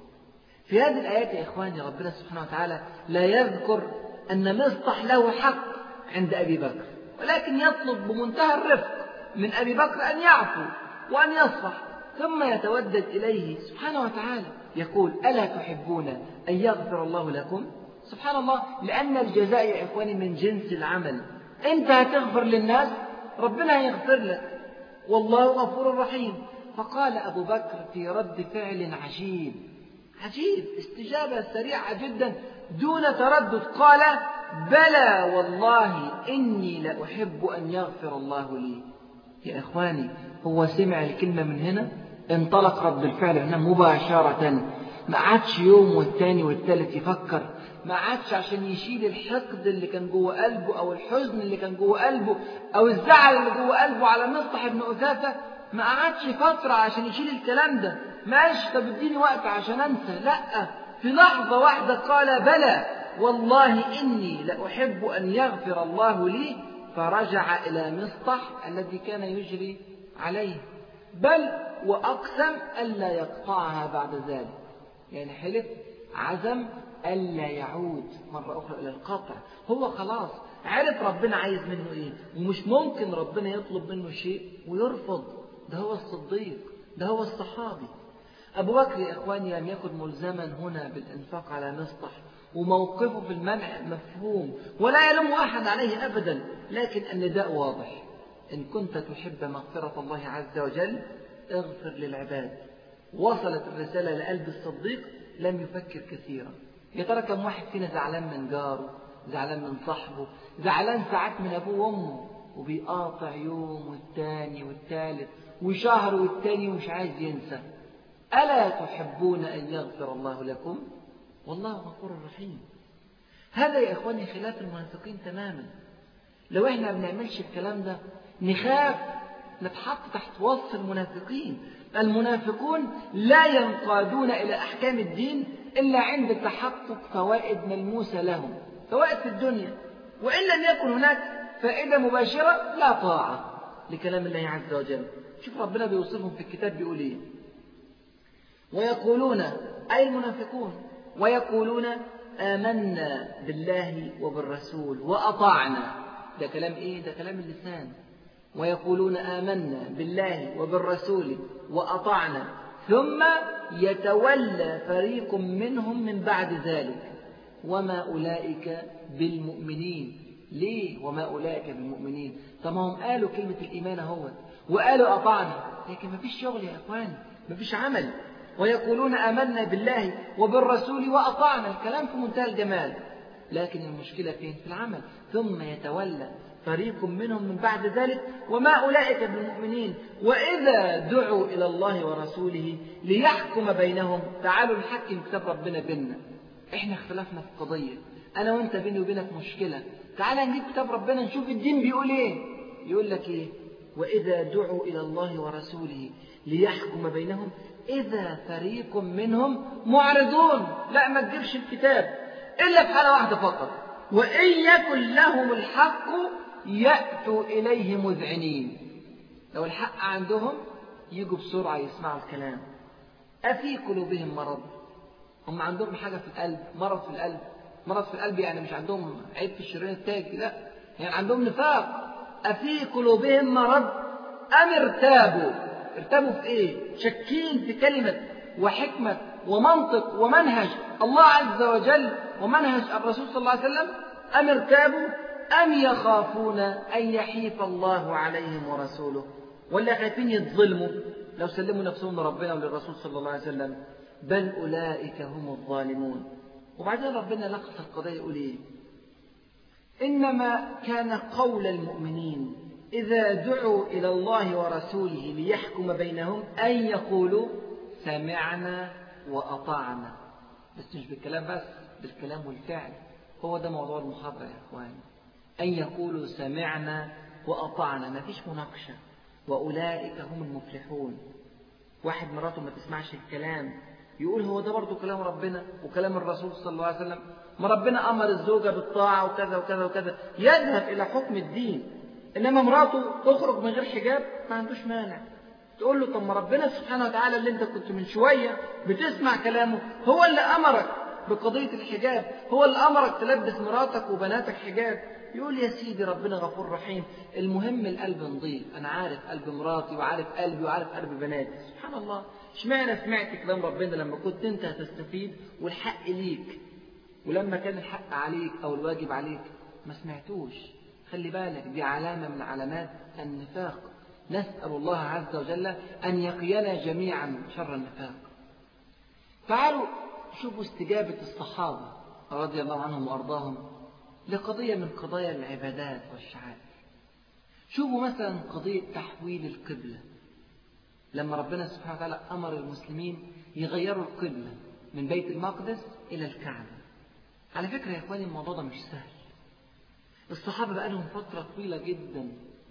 في هذه الآيات يا إخواني ربنا سبحانه وتعالى لا يذكر أن مصطح له حق عند أبي بكر ولكن يطلب بمنتهى الرفق من أبي بكر أن يعفو وأن يصفح ثم يتودد إليه سبحانه وتعالى يقول ألا تحبون أن يغفر الله لكم سبحان الله لأن الجزاء يا إخواني من جنس العمل أنت هتغفر للناس ربنا هيغفر لك والله غفور رحيم فقال أبو بكر في رد فعل عجيب عجيب استجابة سريعة جدا دون تردد قال بلى والله إني لأحب أن يغفر الله لي يا إخواني هو سمع الكلمة من هنا انطلق رد الفعل هنا مباشرة ما عادش يوم والتاني والتالت يفكر ما عادش عشان يشيل الحقد اللي كان جوه قلبه او الحزن اللي كان جوه قلبه او الزعل اللي جوه قلبه على مصطح بن أثاثة ما قعدش فترة عشان يشيل الكلام ده ماشي طب اديني وقت عشان انسى لا في لحظة واحدة قال بلى والله إني لأحب أن يغفر الله لي فرجع إلى مصطح الذي كان يجري عليه بل وأقسم ألا يقطعها بعد ذلك يعني حلف عزم ألا يعود مرة أخرى إلى القطع هو خلاص عرف ربنا عايز منه إيه ومش ممكن ربنا يطلب منه شيء ويرفض ده هو الصديق ده هو الصحابي أبو بكر يا إخواني لم يكن ملزما هنا بالإنفاق على مصطح وموقفه في المنع مفهوم ولا يلوم أحد عليه أبدا لكن النداء واضح إن كنت تحب مغفرة الله عز وجل اغفر للعباد وصلت الرسالة لقلب الصديق لم يفكر كثيرا يا ترى كم واحد فينا زعلان من جاره زعلان من صاحبه زعلان ساعات من أبوه وأمه وبيقاطع يوم والتاني والتالت وشهر والتاني ومش عايز ينسى ألا تحبون أن يغفر الله لكم والله غفور رحيم هذا يا إخواني خلاف المنافقين تماما لو إحنا ما بنعملش الكلام ده نخاف نتحط تحت وصف المنافقين المنافقون لا ينقادون إلى أحكام الدين إلا عند تحقق فوائد ملموسة لهم فوائد في الدنيا وإن لم يكن هناك فائدة مباشرة لا طاعة لكلام الله عز وجل شوف ربنا بيوصفهم في الكتاب بيقول إيه ويقولون أي المنافقون ويقولون آمنا بالله وبالرسول وأطعنا ده كلام إيه؟ ده كلام اللسان ويقولون آمنا بالله وبالرسول وأطعنا ثم يتولى فريق منهم من بعد ذلك وما أولئك بالمؤمنين ليه وما أولئك بالمؤمنين طب هم قالوا كلمة الإيمان هو وقالوا أطعنا لكن ما فيش شغل يا إخوان ما فيش عمل ويقولون آمنا بالله وبالرسول وأطعنا الكلام في منتهى الجمال لكن المشكلة فين في العمل ثم يتولى فريق منهم من بعد ذلك وما أولئك بالمؤمنين وإذا دعوا إلى الله ورسوله ليحكم بينهم تعالوا نحكم كتاب ربنا بيننا احنا اختلفنا في قضية أنا وأنت بيني وبينك مشكلة تعالى نجيب كتاب ربنا نشوف الدين بيقول إيه يقول لك إيه وإذا دعوا إلى الله ورسوله ليحكم بينهم إذا فريق منهم معرضون لا ما تجيبش الكتاب إلا في حالة واحدة فقط وإن يكن لهم الحق يأتوا إليه مذعنين لو الحق عندهم يجوا بسرعة يسمعوا الكلام أفي قلوبهم مرض هم عندهم حاجة في القلب مرض في القلب مرض في القلب يعني مش عندهم عيب في الشريان التاجي لا يعني عندهم نفاق أفي قلوبهم مرض أم ارتابوا ارتابوا في إيه شاكين في كلمة وحكمة ومنطق ومنهج الله عز وجل ومنهج الرسول صلى الله عليه وسلم أم ارتابوا أم يخافون أن يحيف الله عليهم ورسوله ولا خايفين يتظلموا لو سلموا نفسهم لربنا وللرسول صلى الله عليه وسلم بل أولئك هم الظالمون وبعدين ربنا لخص القضية يقول إيه إنما كان قول المؤمنين إذا دعوا إلى الله ورسوله ليحكم بينهم أن يقولوا سمعنا وأطعنا بس مش بالكلام بس بالكلام والفعل هو ده موضوع المحاضرة يا إخوان أن يقولوا سمعنا وأطعنا ما فيش مناقشة وأولئك هم المفلحون واحد مراته ما تسمعش الكلام يقول هو ده برضه كلام ربنا وكلام الرسول صلى الله عليه وسلم ما ربنا أمر الزوجة بالطاعة وكذا وكذا وكذا يذهب إلى حكم الدين إنما مراته تخرج من غير حجاب ما عندوش مانع تقول له طب ما ربنا سبحانه وتعالى اللي انت كنت من شوية بتسمع كلامه هو اللي أمرك بقضية الحجاب هو اللي أمرك تلبس مراتك وبناتك حجاب يقول يا سيدي ربنا غفور رحيم المهم القلب نظيف أنا عارف قلب مراتي وعارف قلبي وعارف قلب بناتي سبحان الله اشمعنى سمعت كلام ربنا لما كنت انت هتستفيد والحق ليك ولما كان الحق عليك أو الواجب عليك ما سمعتوش خلي بالك دي علامة من علامات النفاق نسأل الله عز وجل أن يقينا جميعا شر النفاق تعالوا شوفوا استجابة الصحابة رضي الله عنهم وأرضاهم لقضية من قضايا العبادات والشعائر شوفوا مثلا قضية تحويل القبلة لما ربنا سبحانه وتعالى أمر المسلمين يغيروا القبلة من بيت المقدس إلى الكعبة على فكرة يا إخواني الموضوع ده مش سهل الصحابة بقى لهم فترة طويلة جدا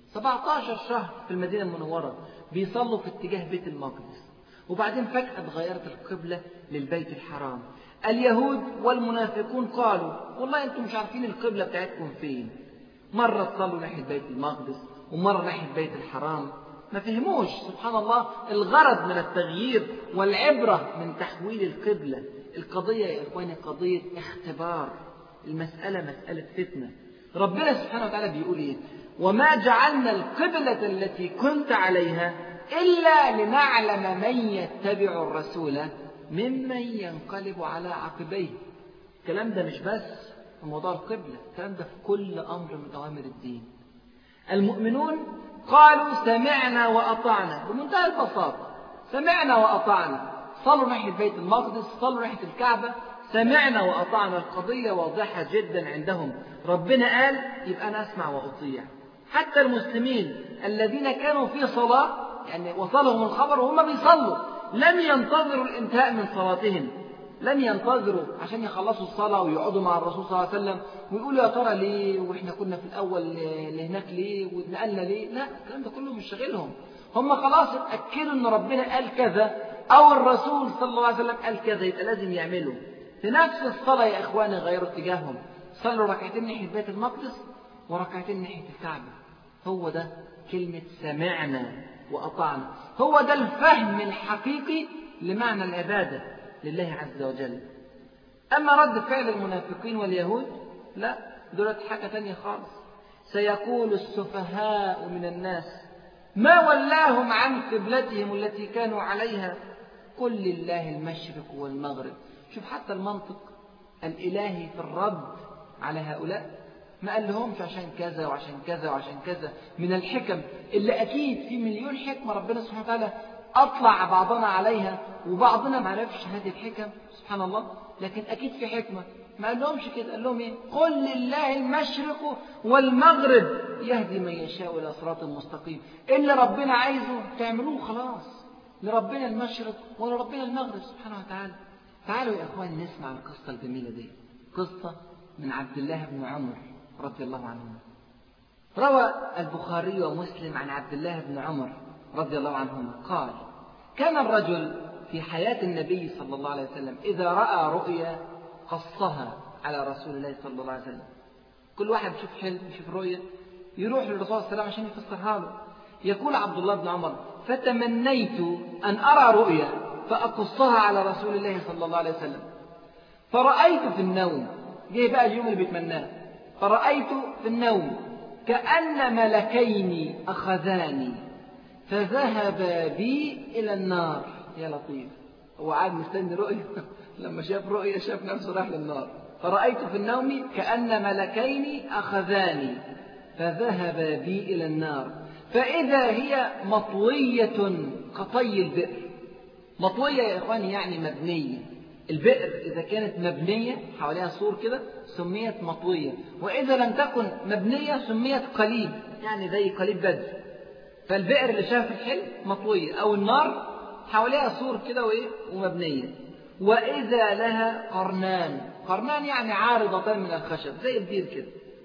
17 شهر في المدينة المنورة بيصلوا في اتجاه بيت المقدس وبعدين فجأة اتغيرت القبلة للبيت الحرام اليهود والمنافقون قالوا والله انتم مش عارفين القبلة بتاعتكم فين مرة تصلوا ناحية بيت المقدس ومرة ناحية بيت الحرام ما فهموش سبحان الله الغرض من التغيير والعبرة من تحويل القبلة القضية يا إخواني قضية اختبار المسألة مسألة فتنة ربنا سبحانه وتعالى بيقول إيه وما جعلنا القبلة التي كنت عليها إلا لنعلم من يتبع الرسول ممن ينقلب على عقبيه الكلام ده مش بس في موضوع القبلة الكلام ده في كل أمر من أوامر الدين المؤمنون قالوا سمعنا وأطعنا بمنتهى البساطة سمعنا وأطعنا صلوا ناحية بيت المقدس صلوا ناحية الكعبة سمعنا وأطعنا القضية واضحة جدا عندهم ربنا قال يبقى أنا أسمع وأطيع حتى المسلمين الذين كانوا في صلاة يعني وصلهم الخبر وهم بيصلوا لم ينتظروا الانتهاء من صلاتهم لم ينتظروا عشان يخلصوا الصلاة ويقعدوا مع الرسول صلى الله عليه وسلم ويقولوا يا ترى ليه واحنا كنا في الأول لهناك ليه واتنقلنا ليه لا الكلام ده كله مش شاغلهم هم خلاص اتأكدوا ان ربنا قال كذا أو الرسول صلى الله عليه وسلم قال كذا يبقى لازم يعملوا في نفس الصلاة يا إخواني غيروا اتجاههم صلوا ركعتين ناحية بيت المقدس وركعتين ناحية الكعبة هو ده كلمة سمعنا وأطعنا هو ده الفهم الحقيقي لمعنى العبادة لله عز وجل أما رد فعل المنافقين واليهود لا دولت حاجة تانية خالص سيقول السفهاء من الناس ما ولاهم عن قبلتهم التي كانوا عليها قل لله المشرق والمغرب شوف حتى المنطق الإلهي في الرد على هؤلاء ما قال لهمش عشان كذا وعشان كذا وعشان كذا من الحكم اللي أكيد في مليون حكمة ربنا سبحانه وتعالى أطلع بعضنا عليها وبعضنا ما عرفش هذه الحكم سبحان الله لكن أكيد في حكمة ما قال لهمش كده قال لهم إيه قل لله المشرق والمغرب يهدي من يشاء إلى صراط مستقيم اللي ربنا عايزه تعملوه خلاص لربنا المشرق ولربنا المغرب سبحانه وتعالى تعالوا يا أخوان نسمع القصة الجميلة دي قصة من عبد الله بن عمر رضي الله عنهما روى البخاري ومسلم عن عبد الله بن عمر رضي الله عنهما قال كان الرجل في حياة النبي صلى الله عليه وسلم إذا رأى رؤيا قصها على رسول الله صلى الله عليه وسلم كل واحد يشوف حلم يشوف رؤيا يروح للرسول صلى الله عليه وسلم عشان يفسرها له يقول عبد الله بن عمر فتمنيت أن أرى رؤيا فأقصها على رسول الله صلى الله عليه وسلم فرأيت في النوم جه بقى اليوم اللي بيتمناه فرأيت في النوم كأن ملكين أخذاني فذهبا بي إلى النار يا لطيف هو قاعد مستني رؤية لما شاف رؤية شاف نفسه راح للنار فرأيت في النوم كأن ملكين أخذاني فذهبا بي إلى النار فإذا هي مطوية كطي البئر مطوية يا إخواني يعني مبنية البئر إذا كانت مبنية حواليها سور كده سميت مطوية وإذا لم تكن مبنية سميت قليب يعني زي قليب بدر فالبئر اللي شاف الحلم مطوية أو النار حواليها سور كده وإيه ومبنية وإذا لها قرنان قرنان يعني عارضتان من الخشب زي الدير كده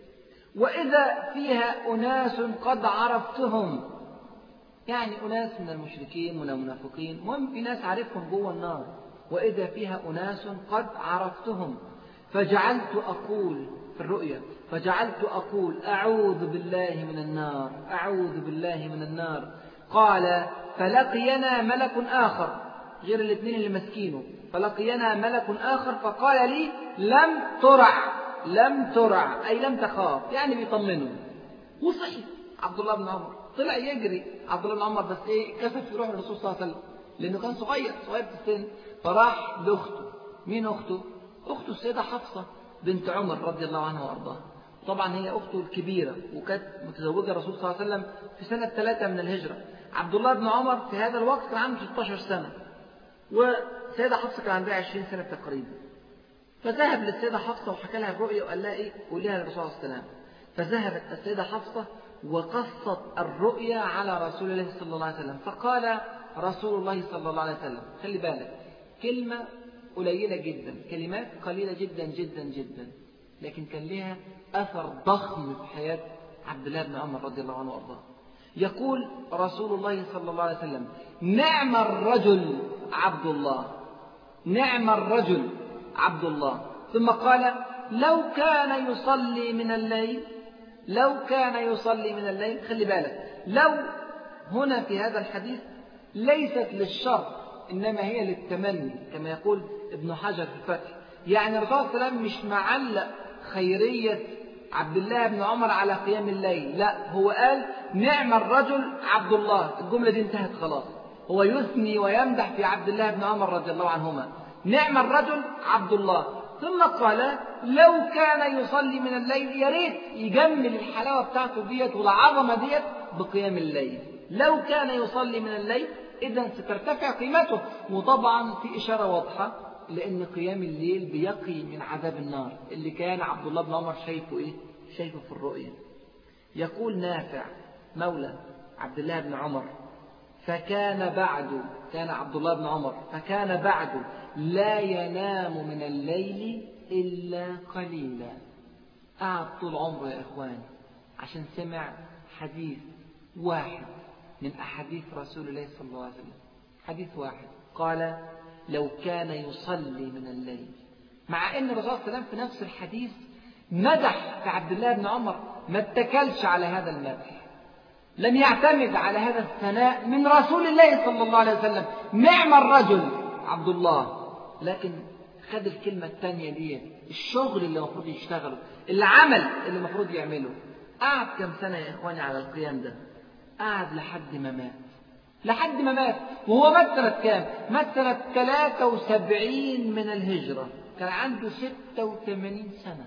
وإذا فيها أناس قد عرفتهم يعني أناس من المشركين من المنافقين المهم في ناس عارفهم جوه النار وإذا فيها أناس قد عرفتهم فجعلت أقول في الرؤيا فجعلت أقول أعوذ بالله من النار أعوذ بالله من النار قال فلقينا ملك آخر غير الاثنين اللي ماسكينه فلقينا ملك آخر فقال لي لم ترع لم ترع أي لم تخاف يعني بيطمنه وصحي عبد الله بن عمر طلع يجري عبد الله بن عمر بس ايه كسف يروح للرسول صلى الله عليه وسلم لانه كان صغير صغير في السن فراح لاخته مين اخته اخته السيده حفصه بنت عمر رضي الله عنها وارضاها طبعا هي اخته الكبيره وكانت متزوجه الرسول صلى الله عليه وسلم في سنه ثلاثه من الهجره عبد الله بن عمر في هذا الوقت كان عنده 16 سنه والسيده حفصه كان عندها 20 سنه تقريبا فذهب للسيده حفصه وحكى لها الرؤيا وقال لها ايه قوليها للرسول صلى الله عليه وسلم فذهبت السيده حفصه وقصت الرؤيا على رسول الله صلى الله عليه وسلم فقال رسول الله صلى الله عليه وسلم خلي بالك كلمة قليلة جدا كلمات قليلة جدا جدا جدا لكن كان لها أثر ضخم في حياة عبد الله بن عمر رضي الله عنه وأرضاه يقول رسول الله صلى الله عليه وسلم نعم الرجل عبد الله نعم الرجل عبد الله ثم قال لو كان يصلي من الليل لو كان يصلي من الليل خلي بالك لو هنا في هذا الحديث ليست للشرط إنما هي للتمني كما يقول ابن حجر في الفتح يعني الرسول صلى الله عليه وسلم مش معلق خيرية عبد الله بن عمر على قيام الليل لا هو قال نعم الرجل عبد الله الجملة دي انتهت خلاص هو يثني ويمدح في عبد الله بن عمر رضي الله عنهما نعم الرجل عبد الله ثم قال لو كان يصلي من الليل يا ريت يجمل الحلاوة بتاعته ديت والعظمة ديت بقيام الليل لو كان يصلي من الليل إذا سترتفع قيمته وطبعا في إشارة واضحة لأن قيام الليل بيقي من عذاب النار اللي كان عبد الله بن عمر شايفه إيه؟ شايفه في الرؤيا يقول نافع مولى عبد الله بن عمر فكان بعد كان عبد الله بن عمر فكان بعد لا ينام من الليل إلا قليلا قعد طول عمره يا إخوان عشان سمع حديث واحد من أحاديث رسول الله صلى الله عليه وسلم حديث واحد قال لو كان يصلي من الليل مع أن الرسول صلى الله عليه وسلم في نفس الحديث مدح في عبد الله بن عمر ما اتكلش على هذا المدح لم يعتمد على هذا الثناء من رسول الله صلى الله عليه وسلم نعم الرجل عبد الله لكن خد الكلمة الثانية دي الشغل اللي المفروض يشتغله العمل اللي المفروض يعمله قعد كم سنة يا إخواني على القيام ده قعد لحد ما مات لحد ما مات وهو مات سنة كام؟ مات سنة 73 من الهجرة كان عنده 86 سنة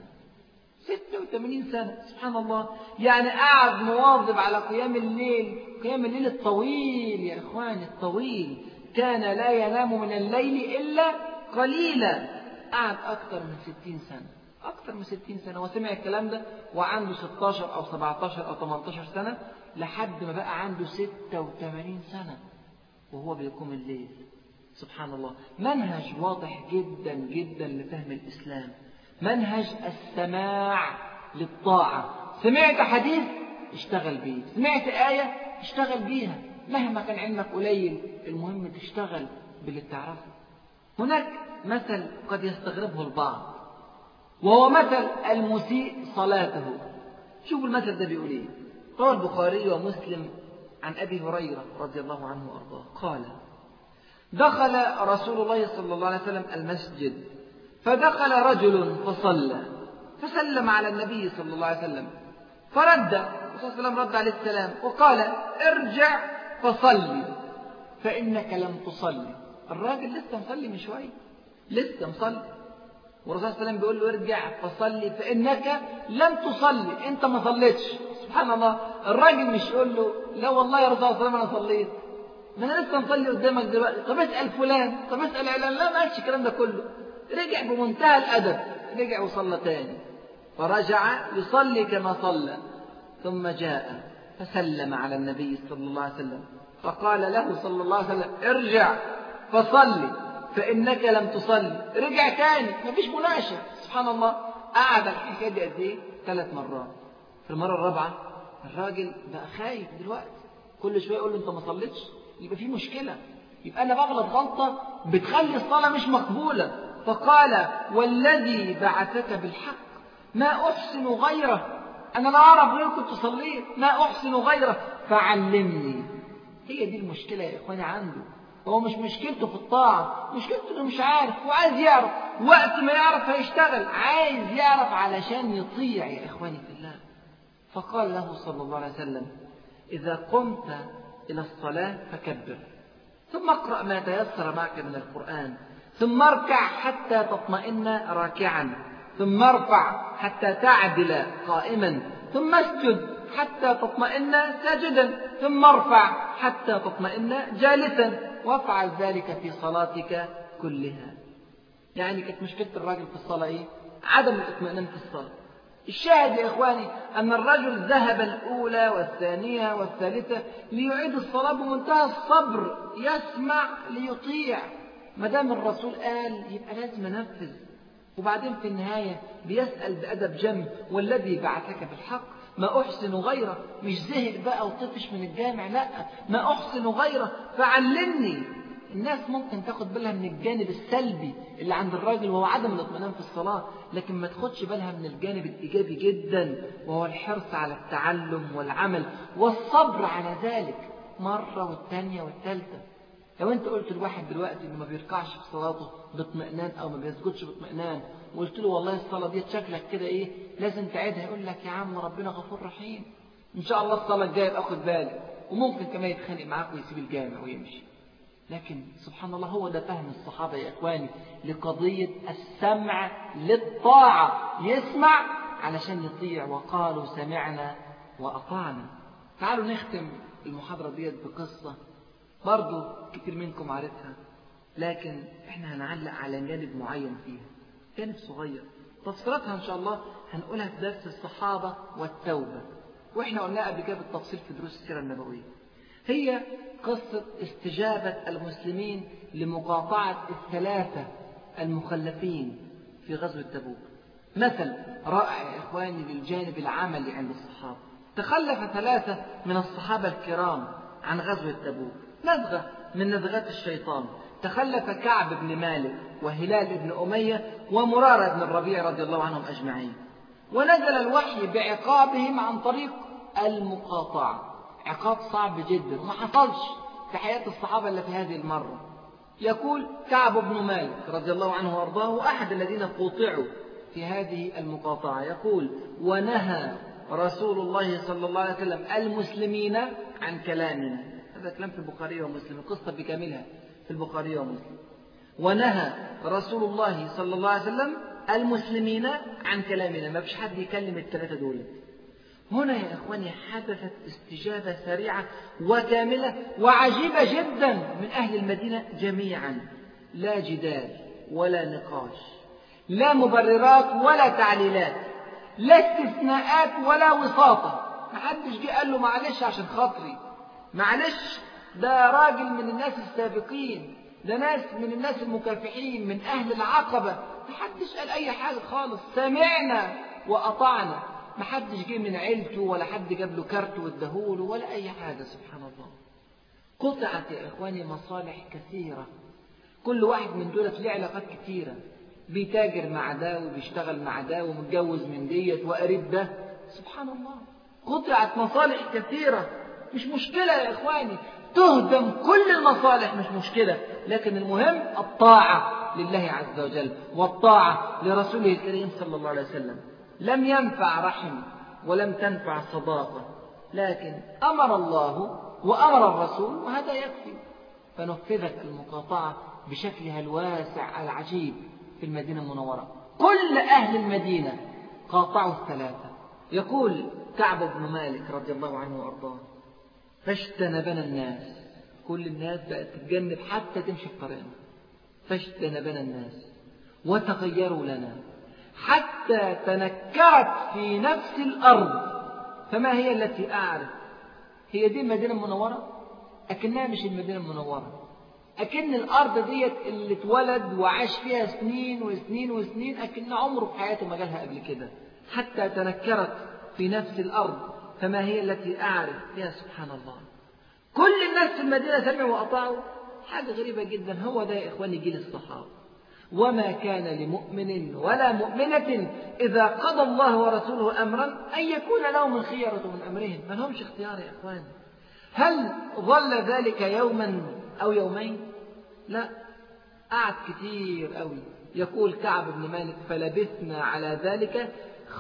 86 سنة سبحان الله يعني قعد مواظب على قيام الليل قيام الليل الطويل يا إخواني الطويل كان لا ينام من الليل إلا قليلا قعد أكثر من 60 سنة أكثر من 60 سنة وسمع الكلام ده وعنده 16 أو 17 أو 18 سنة لحد ما بقى عنده 86 سنة وهو بيقوم الليل سبحان الله منهج واضح جدا جدا لفهم الإسلام منهج السماع للطاعة سمعت حديث اشتغل بيه سمعت آية اشتغل بيها مهما كان علمك قليل المهم تشتغل باللي بتعرفه هناك مثل قد يستغربه البعض وهو مثل المسيء صلاته شوفوا المثل ده بيقول ايه روى البخاري ومسلم عن ابي هريره رضي الله عنه وارضاه قال دخل رسول الله صلى الله عليه وسلم المسجد فدخل رجل فصلى فسلم على النبي صلى الله عليه وسلم فرد الرسول صلى الله عليه وسلم رد عليه السلام وقال ارجع فصلي فإنك لم تصلي الراجل لسه مصلي من شوية لسه مصلي والرسول صلى الله عليه وسلم بيقول له ارجع فصلي فإنك لم تصلي أنت ما صليتش سبحان الله الراجل مش يقول له لا والله يا رسول الله صلى الله عليه وسلم أنا صليت ما أنا لسه مصلي قدامك دلوقتي طب اسأل فلان طب اسأل علان لا ما قالش الكلام ده كله رجع بمنتهى الأدب رجع وصلى تاني فرجع يصلي كما صلى ثم جاء فسلم على النبي صلى الله عليه وسلم فقال له صلى الله عليه وسلم ارجع فصلي فإنك لم تصلي رجع تاني مفيش مناقشة سبحان الله قعد الحكاية دي قد إيه؟ ثلاث مرات في المرة الرابعة الراجل بقى خايف دلوقتي كل شوية يقول له أنت ما صليتش يبقى في مشكلة يبقى أنا بغلط غلطة بتخلي الصلاة مش مقبولة فقال والذي بعثك بالحق ما أحسن غيره أنا لا أعرف غير كنت صليت ما أحسن غيره فعلمني هي دي المشكلة يا إخواني عنده هو مش مشكلته في الطاعة مشكلته إنه مش عارف وعايز يعرف وقت ما يعرف هيشتغل عايز يعرف علشان يطيع يا إخواني في الله فقال له صلى الله عليه وسلم إذا قمت إلى الصلاة فكبر ثم اقرأ ما تيسر معك من القرآن ثم اركع حتى تطمئن راكعا ثم ارفع حتى تعدل قائما ثم اسجد حتى تطمئن ساجدا ثم ارفع حتى تطمئن جالسا وافعل ذلك في صلاتك كلها يعني كانت مشكلة الراجل في الصلاة ايه عدم الاطمئنان في الصلاة الشاهد يا إخواني أن الرجل ذهب الأولى والثانية والثالثة ليعيد الصلاة بمنتهى الصبر يسمع ليطيع ما دام الرسول قال يبقى لازم انفذ وبعدين في النهاية بيسأل بأدب جم والذي بعثك بالحق ما أحسن غيره مش زهق بقى وطفش من الجامع لا ما أحسن غيره فعلمني الناس ممكن تاخد بالها من الجانب السلبي اللي عند الراجل وهو عدم الاطمئنان في الصلاة لكن ما تاخدش بالها من الجانب الإيجابي جدا وهو الحرص على التعلم والعمل والصبر على ذلك مرة والثانية والثالثة لو انت قلت لواحد دلوقتي انه ما بيركعش في صلاته باطمئنان او ما بيسجدش باطمئنان وقلت له والله الصلاه دي شكلك كده ايه لازم تعيدها يقول لك يا عم ربنا غفور رحيم ان شاء الله الصلاه الجايه ابقى خد بالك وممكن كمان يتخانق معاك ويسيب الجامع ويمشي لكن سبحان الله هو ده فهم الصحابه يا اخواني لقضيه السمع للطاعه يسمع علشان يطيع وقالوا سمعنا واطعنا تعالوا نختم المحاضره ديت بقصه برضو كتير منكم عارفها لكن احنا هنعلق على جانب معين فيها جانب صغير تفسيراتها ان شاء الله هنقولها في درس الصحابة والتوبة واحنا قلناها قبل كده بالتفصيل في دروس السيرة النبوية هي قصة استجابة المسلمين لمقاطعة الثلاثة المخلفين في غزوة تبوك مثل رائع يا إخواني للجانب العملي عند الصحابة تخلف ثلاثة من الصحابة الكرام عن غزوة تبوك نزغة من نزغات الشيطان تخلف كعب بن مالك وهلال بن أمية ومرارة بن الربيع رضي الله عنهم أجمعين ونزل الوحي بعقابهم عن طريق المقاطعة عقاب صعب جدا ما حصلش في حياة الصحابة إلا في هذه المرة يقول كعب بن مالك رضي الله عنه وارضاه احد الذين قوطعوا في هذه المقاطعه يقول ونهى رسول الله صلى الله عليه وسلم المسلمين عن كلامنا هذا كلام في البخاري ومسلم القصه بكاملها في البخاري ومسلم ونهى رسول الله صلى الله عليه وسلم المسلمين عن كلامنا ما فيش حد يكلم الثلاثه دول هنا يا إخواني حدثت استجابة سريعة وكاملة وعجيبة جدا من أهل المدينة جميعا لا جدال ولا نقاش لا مبررات ولا تعليلات لا استثناءات ولا وساطة ما حدش جه قال له معلش عشان خاطري معلش ده راجل من الناس السابقين ده ناس من الناس المكافحين من أهل العقبة ما حدش قال أي حاجة خالص سمعنا وأطعنا ما حدش جه من عيلته ولا حد جاب له كارت واداهوله ولا أي حاجة سبحان الله قطعت يا إخواني مصالح كثيرة كل واحد من دولت له علاقات كثيرة بيتاجر مع ده وبيشتغل مع ده ومتجوز من ديت وقريب ده سبحان الله قطعت مصالح كثيرة مش مشكلة يا إخواني تهدم كل المصالح مش مشكلة لكن المهم الطاعة لله عز وجل والطاعة لرسوله الكريم صلى الله عليه وسلم لم ينفع رحم ولم تنفع صداقة لكن أمر الله وأمر الرسول وهذا يكفي فنفذت المقاطعة بشكلها الواسع العجيب في المدينة المنورة كل أهل المدينة قاطعوا الثلاثة يقول كعب بن مالك رضي الله عنه وأرضاه فاجتنبنا الناس كل الناس بقت تتجنب حتى تمشي في طريقنا فاجتنبنا الناس وتغيروا لنا حتى تنكرت في نفس الأرض فما هي التي أعرف هي دي المدينة المنورة أكنها مش المدينة المنورة أكن الأرض ديت اللي اتولد وعاش فيها سنين وسنين وسنين أكن عمره في حياته ما جالها قبل كده حتى تنكرت في نفس الأرض فما هي التي أعرف يا سبحان الله كل الناس في المدينة سمعوا وأطاعوا حاجة غريبة جدا هو ده يا إخواني جيل الصحابة وما كان لمؤمن ولا مؤمنة إذا قضى الله ورسوله أمرا أن يكون لهم الخيرة من أمرهم ما لهمش اختيار يا إخوان هل ظل ذلك يوما أو يومين لا قعد كتير قوي يقول كعب بن مالك فلبثنا على ذلك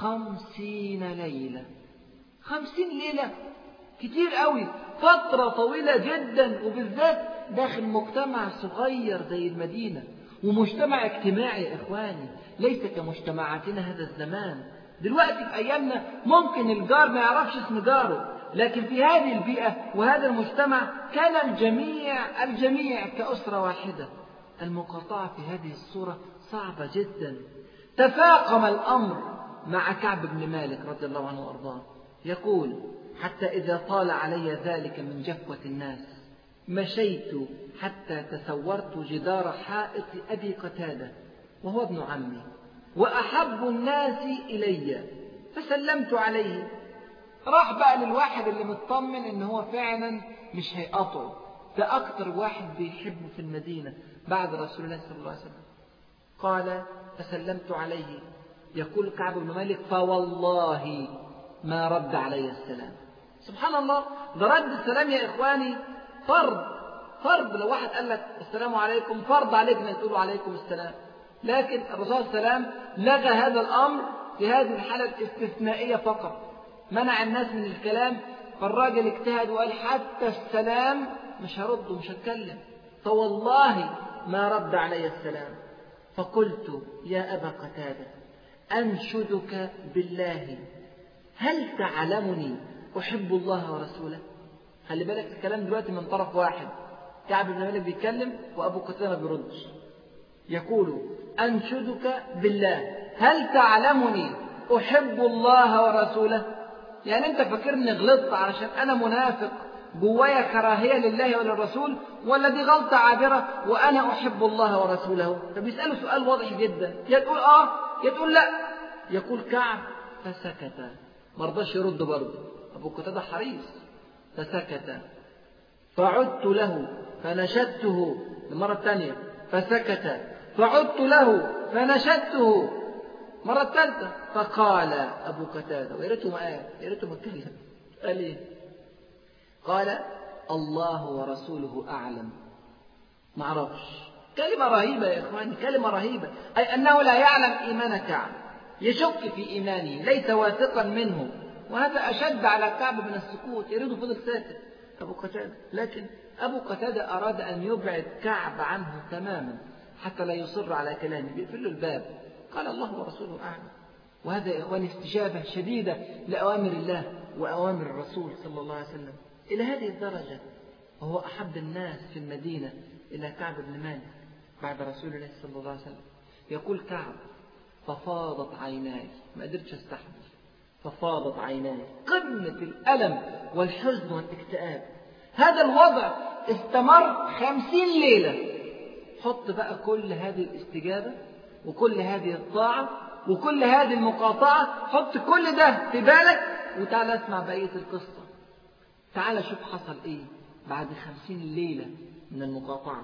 خمسين ليلة خمسين ليلة كتير قوي فترة طويلة جدا وبالذات داخل مجتمع صغير زي المدينة ومجتمع اجتماعي يا إخواني ليس كمجتمعاتنا هذا الزمان دلوقتي في أيامنا ممكن الجار ما يعرفش اسم جاره لكن في هذه البيئة وهذا المجتمع كان الجميع الجميع كأسرة واحدة المقاطعة في هذه الصورة صعبة جدا تفاقم الأمر مع كعب بن مالك رضي الله عنه وأرضاه يقول حتى إذا طال علي ذلك من جفوة الناس مشيت حتى تسورت جدار حائط أبي قتادة وهو ابن عمي وأحب الناس إلي فسلمت عليه راح بقى للواحد اللي مطمن ان هو فعلا مش هيقطعه ده اكتر واحد بيحبه في المدينة بعد رسول الله صلى الله عليه وسلم قال فسلمت عليه يقول كعب بن مالك فوالله ما رد علي السلام سبحان الله ده رد السلام يا إخواني فرض فرض لو واحد قال لك السلام عليكم فرض عليك انك تقول عليكم السلام لكن الرسول صلى الله عليه وسلم لغى هذا الأمر في هذه الحالة الاستثنائية فقط منع الناس من الكلام فالراجل اجتهد وقال حتى السلام مش هرد ومش هتكلم فوالله ما رد علي السلام فقلت يا أبا قتادة أنشدك بالله هل تعلمني أحب الله ورسوله خلي بالك الكلام دلوقتي من طرف واحد كعب بن مالك بيتكلم وأبو قتادة ما بيردش يقول أنشدك بالله هل تعلمني أحب الله ورسوله يعني أنت فاكرني غلطت علشان أنا منافق جوايا كراهية لله وللرسول ولا دي غلطة عابرة وأنا أحب الله ورسوله فبيسأله سؤال واضح جدا يا تقول آه يا تقول لا يقول كعب فسكت ما رضاش يرد برضه أبو قتادة حريص فسكت فعدت له فنشدته المرة الثانية فسكت فعدت له فنشدته مرة الثالثة فقال أبو قتادة ويا ريته ما قال يا ريته ما اتكلم قال إيه؟ قال الله ورسوله أعلم معرفش كلمة رهيبة يا إخواني كلمة رهيبة أي أنه لا يعلم إيمان كعب يشك في إيمانه ليس واثقا منه وهذا أشد على كعب من السكوت يريد فضل ساكت أبو قتادة لكن أبو قتادة أراد أن يبعد كعب عنه تماما حتى لا يصر على كلامه بيقفل له الباب قال الله ورسوله أعلم وهذا يا إخواني استجابة شديدة لأوامر الله وأوامر الرسول صلى الله عليه وسلم إلى هذه الدرجة وهو أحب الناس في المدينة إلى كعب بن مالك بعد رسول الله صلى الله عليه وسلم يقول كعب ففاضت عيناي ما قدرتش استحمل ففاضت عيناي قمة الألم والحزن والاكتئاب هذا الوضع استمر خمسين ليلة حط بقى كل هذه الاستجابة وكل هذه الطاعة وكل هذه المقاطعة حط كل ده في بالك وتعالى اسمع بقية القصة تعالى شوف حصل ايه بعد خمسين ليلة من المقاطعة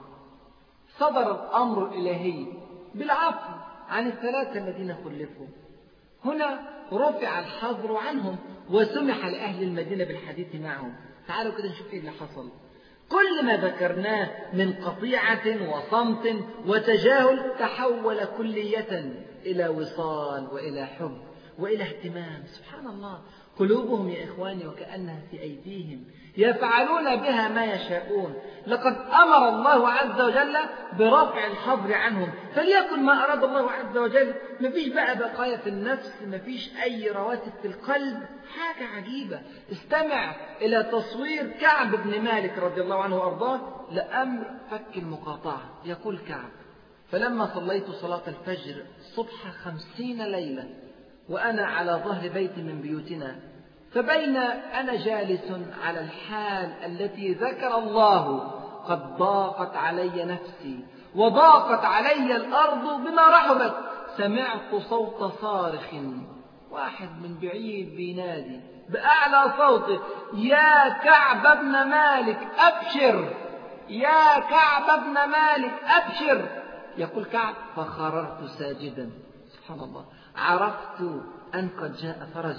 صدر الأمر الإلهي بالعفو عن الثلاثة الذين خلفوا هنا رفع الحظر عنهم وسمح لأهل المدينة بالحديث معهم تعالوا كده نشوف ايه اللي حصل كل ما ذكرناه من قطيعة وصمت وتجاهل تحول كلية إلى وصال وإلى حب وإلى اهتمام سبحان الله قلوبهم يا إخواني وكأنها في أيديهم يفعلون بها ما يشاءون لقد أمر الله عز وجل برفع الحظر عنهم فليكن ما أراد الله عز وجل ما فيش بقى بقايا في النفس ما فيش أي رواتب في القلب حاجة عجيبة استمع إلى تصوير كعب بن مالك رضي الله عنه وأرضاه لأمر فك المقاطعة يقول كعب فلما صليت صلاة الفجر صبح خمسين ليلة وأنا على ظهر بيت من بيوتنا فبين أنا جالس على الحال التي ذكر الله قد ضاقت علي نفسي وضاقت علي الأرض بما رحبت سمعت صوت صارخ واحد من بعيد بينادي بأعلى صوته يا كعب بن مالك أبشر يا كعب بن مالك أبشر يقول كعب فخررت ساجدا سبحان الله عرفت أن قد جاء فرج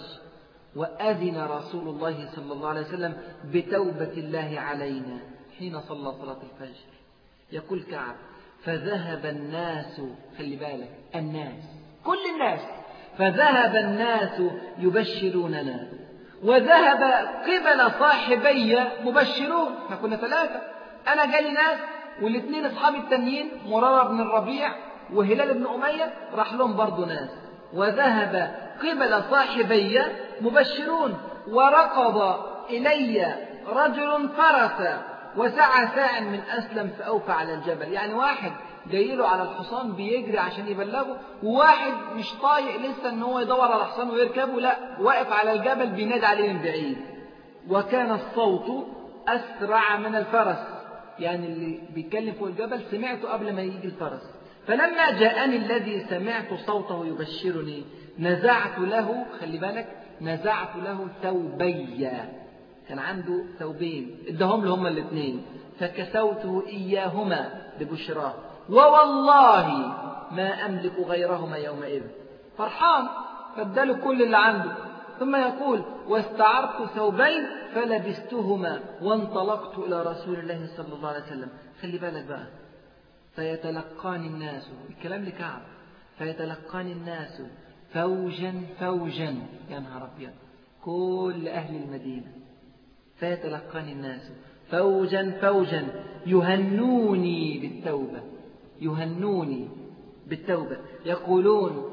وأذن رسول الله صلى الله عليه وسلم بتوبة الله علينا حين صلى صلاة الفجر يقول كعب فذهب الناس خلي بالك الناس كل الناس فذهب الناس يبشروننا وذهب قبل صاحبي مبشرون احنا كنا ثلاثة أنا جالي ناس والاثنين أصحابي التانيين مرارة بن الربيع وهلال بن أمية راح لهم برضه ناس وذهب قبل صاحبي مبشرون وركض إلي رجل فرس وسعى ساع من أسلم فأوفى على الجبل يعني واحد جاي له على الحصان بيجري عشان يبلغه وواحد مش طايق لسه ان هو يدور على حصان ويركبه لا واقف على الجبل بينادي عليه من بعيد وكان الصوت أسرع من الفرس يعني اللي بيتكلم فوق الجبل سمعته قبل ما يجي الفرس فلما جاءني الذي سمعت صوته يبشرني نزعت له خلي بالك نزعت له ثوبي كان عنده ثوبين ادهم له هما الاثنين فكسوته إياهما ببشراه ووالله ما أملك غيرهما يومئذ فرحان فاداله كل اللي عنده ثم يقول واستعرت ثوبين فلبستهما وانطلقت إلى رسول الله صلى الله عليه وسلم خلي بالك بقى فيتلقاني الناس الكلام لكعب فيتلقاني الناس فوجا فوجا يا نهار أبيض كل أهل المدينة فيتلقاني الناس فوجا فوجا يهنوني بالتوبة يهنوني بالتوبة يقولون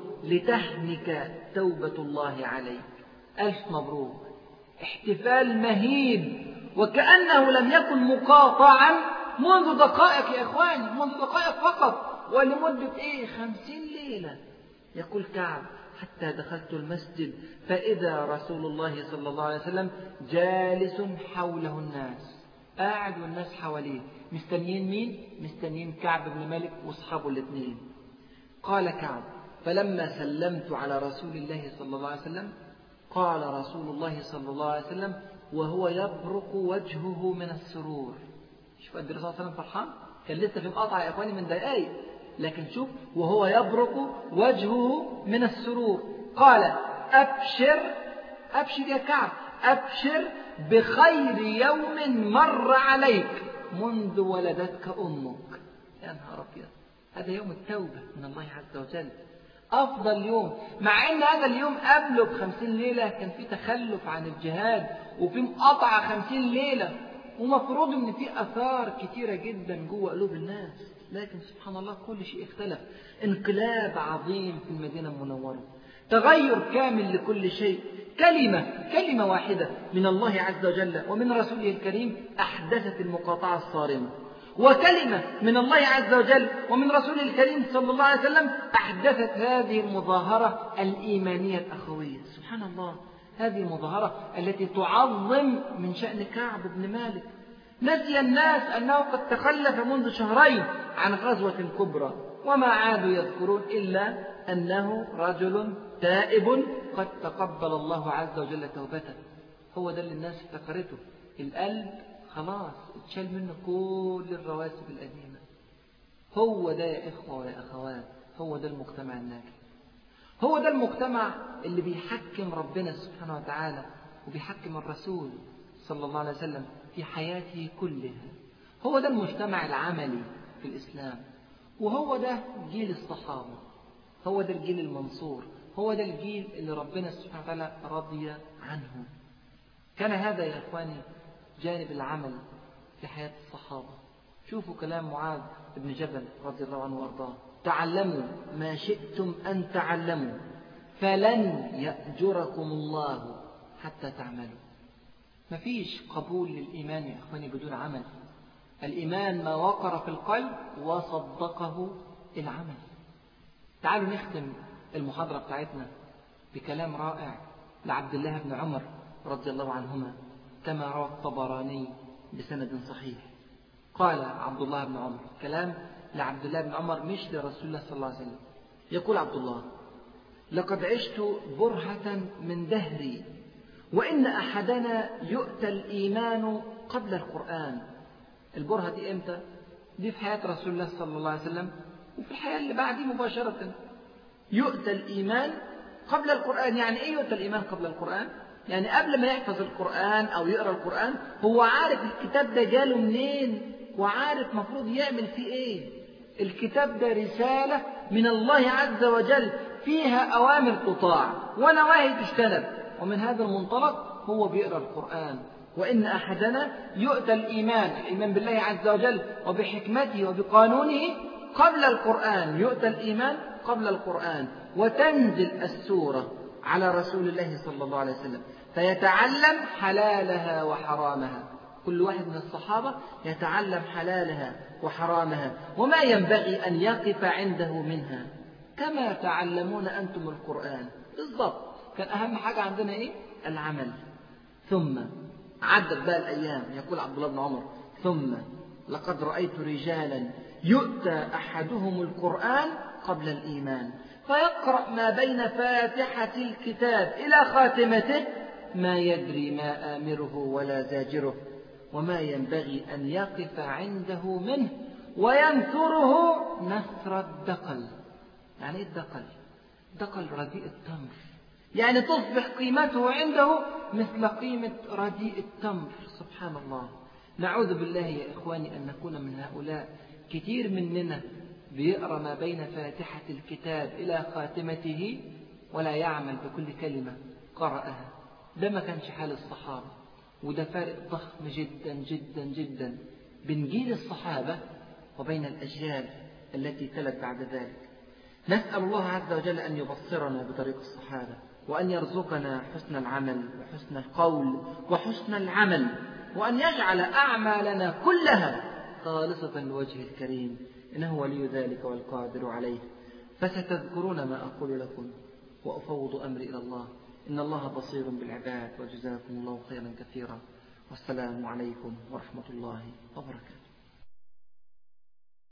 لتهنك توبة الله عليك ألف مبروك احتفال مهيب وكأنه لم يكن مقاطعا منذ دقائق يا إخواني منذ دقائق فقط ولمدة إيه خمسين ليلة يقول كعب حتى دخلت المسجد فإذا رسول الله صلى الله عليه وسلم جالس حوله الناس قاعد والناس حواليه مستنيين مين؟ مستنيين كعب بن مالك واصحابه الاثنين قال كعب فلما سلمت على رسول الله صلى الله عليه وسلم قال رسول الله صلى الله عليه وسلم وهو يبرق وجهه من السرور شوف قد الرسول صلى الله عليه وسلم فرحان كان لسه في مقاطعة يا إخواني من دقايق لكن شوف وهو يبرق وجهه من السرور قال أبشر أبشر يا كعب أبشر بخير يوم مر عليك منذ ولدتك أمك يا نهار أبيض هذا يوم التوبة من الله عز وجل أفضل يوم مع أن هذا اليوم قبله بخمسين ليلة كان في تخلف عن الجهاد وفي مقاطعة خمسين ليلة ومفروض أن في أثار كتيرة جدا جوه قلوب الناس لكن سبحان الله كل شيء اختلف انقلاب عظيم في المدينة المنورة تغير كامل لكل شيء كلمة كلمة واحدة من الله عز وجل ومن رسوله الكريم أحدثت المقاطعة الصارمة وكلمة من الله عز وجل ومن رسوله الكريم صلى الله عليه وسلم أحدثت هذه المظاهرة الإيمانية الأخوية سبحان الله هذه المظاهرة التي تعظم من شأن كعب بن مالك نسي الناس أنه قد تخلف منذ شهرين عن غزوة كبرى وما عادوا يذكرون إلا أنه رجل تائب قد تقبل الله عز وجل توبته هو ده اللي الناس افتكرته القلب خلاص اتشال منه كل الرواسب القديمة هو ده يا إخوة ويا أخوات هو ده المجتمع الناجح هو ده المجتمع اللي بيحكم ربنا سبحانه وتعالى وبيحكم الرسول صلى الله عليه وسلم في حياته كلها هو ده المجتمع العملي في الإسلام وهو ده جيل الصحابة هو ده الجيل المنصور هو ده الجيل اللي ربنا سبحانه وتعالى رضي عنه كان هذا يا إخواني جانب العمل في حياة الصحابة شوفوا كلام معاذ بن جبل رضي الله عنه وارضاه تعلموا ما شئتم أن تعلموا فلن يأجركم الله حتى تعملوا مفيش قبول للإيمان يا إخواني بدون عمل الإيمان ما وقر في القلب وصدقه العمل تعالوا نختم المحاضرة بتاعتنا بكلام رائع لعبد الله بن عمر رضي الله عنهما كما روى الطبراني بسند صحيح قال عبد الله بن عمر كلام لعبد الله بن عمر مش لرسول الله صلى الله عليه وسلم يقول عبد الله لقد عشت برهة من دهري وإن أحدنا يؤتى الإيمان قبل القرآن البرهة دي إمتى؟ دي في حياة رسول الله صلى الله عليه وسلم وفي الحياة اللي بعديه مباشرة يؤتى الإيمان قبل القرآن يعني إيه يؤتى الإيمان قبل القرآن؟ يعني قبل ما يحفظ القرآن أو يقرأ القرآن هو عارف الكتاب ده جاله منين وعارف مفروض يعمل فيه إيه الكتاب ده رسالة من الله عز وجل فيها أوامر تطاع ونواهي تجتنب ومن هذا المنطلق هو بيقرأ القرآن وإن أحدنا يؤتى الإيمان الإيمان بالله عز وجل وبحكمته وبقانونه قبل القرآن يؤتى الإيمان قبل القرآن وتنزل السورة على رسول الله صلى الله عليه وسلم فيتعلم حلالها وحرامها كل واحد من الصحابة يتعلم حلالها وحرامها وما ينبغي أن يقف عنده منها كما تعلمون أنتم القرآن بالضبط كان أهم حاجة عندنا إيه؟ العمل ثم عدت بقى الأيام يقول عبد الله بن عمر ثم لقد رأيت رجالا يؤتى أحدهم القرآن قبل الإيمان فيقرأ ما بين فاتحة الكتاب إلى خاتمته ما يدري ما آمره ولا زاجره وما ينبغي أن يقف عنده منه وينثره نثر الدقل يعني إيه الدقل دقل رديء التمر يعني تصبح قيمته عنده مثل قيمة رديء التمر سبحان الله نعوذ بالله يا إخواني أن نكون من هؤلاء كثير مننا بيقرأ ما بين فاتحة الكتاب إلى خاتمته ولا يعمل بكل كلمة قرأها ده ما كانش حال الصحابة وده فارق ضخم جدا جدا جدا بين جيل الصحابة وبين الأجيال التي تلت بعد ذلك نسأل الله عز وجل أن يبصرنا بطريق الصحابة وأن يرزقنا حسن العمل وحسن القول وحسن العمل وأن يجعل أعمالنا كلها خالصة لوجهه الكريم إنه ولي ذلك والقادر عليه فستذكرون ما أقول لكم وأفوض أمري إلى الله إن الله بصير بالعباد وجزاكم الله خيرا كثيرا والسلام عليكم ورحمة الله وبركاته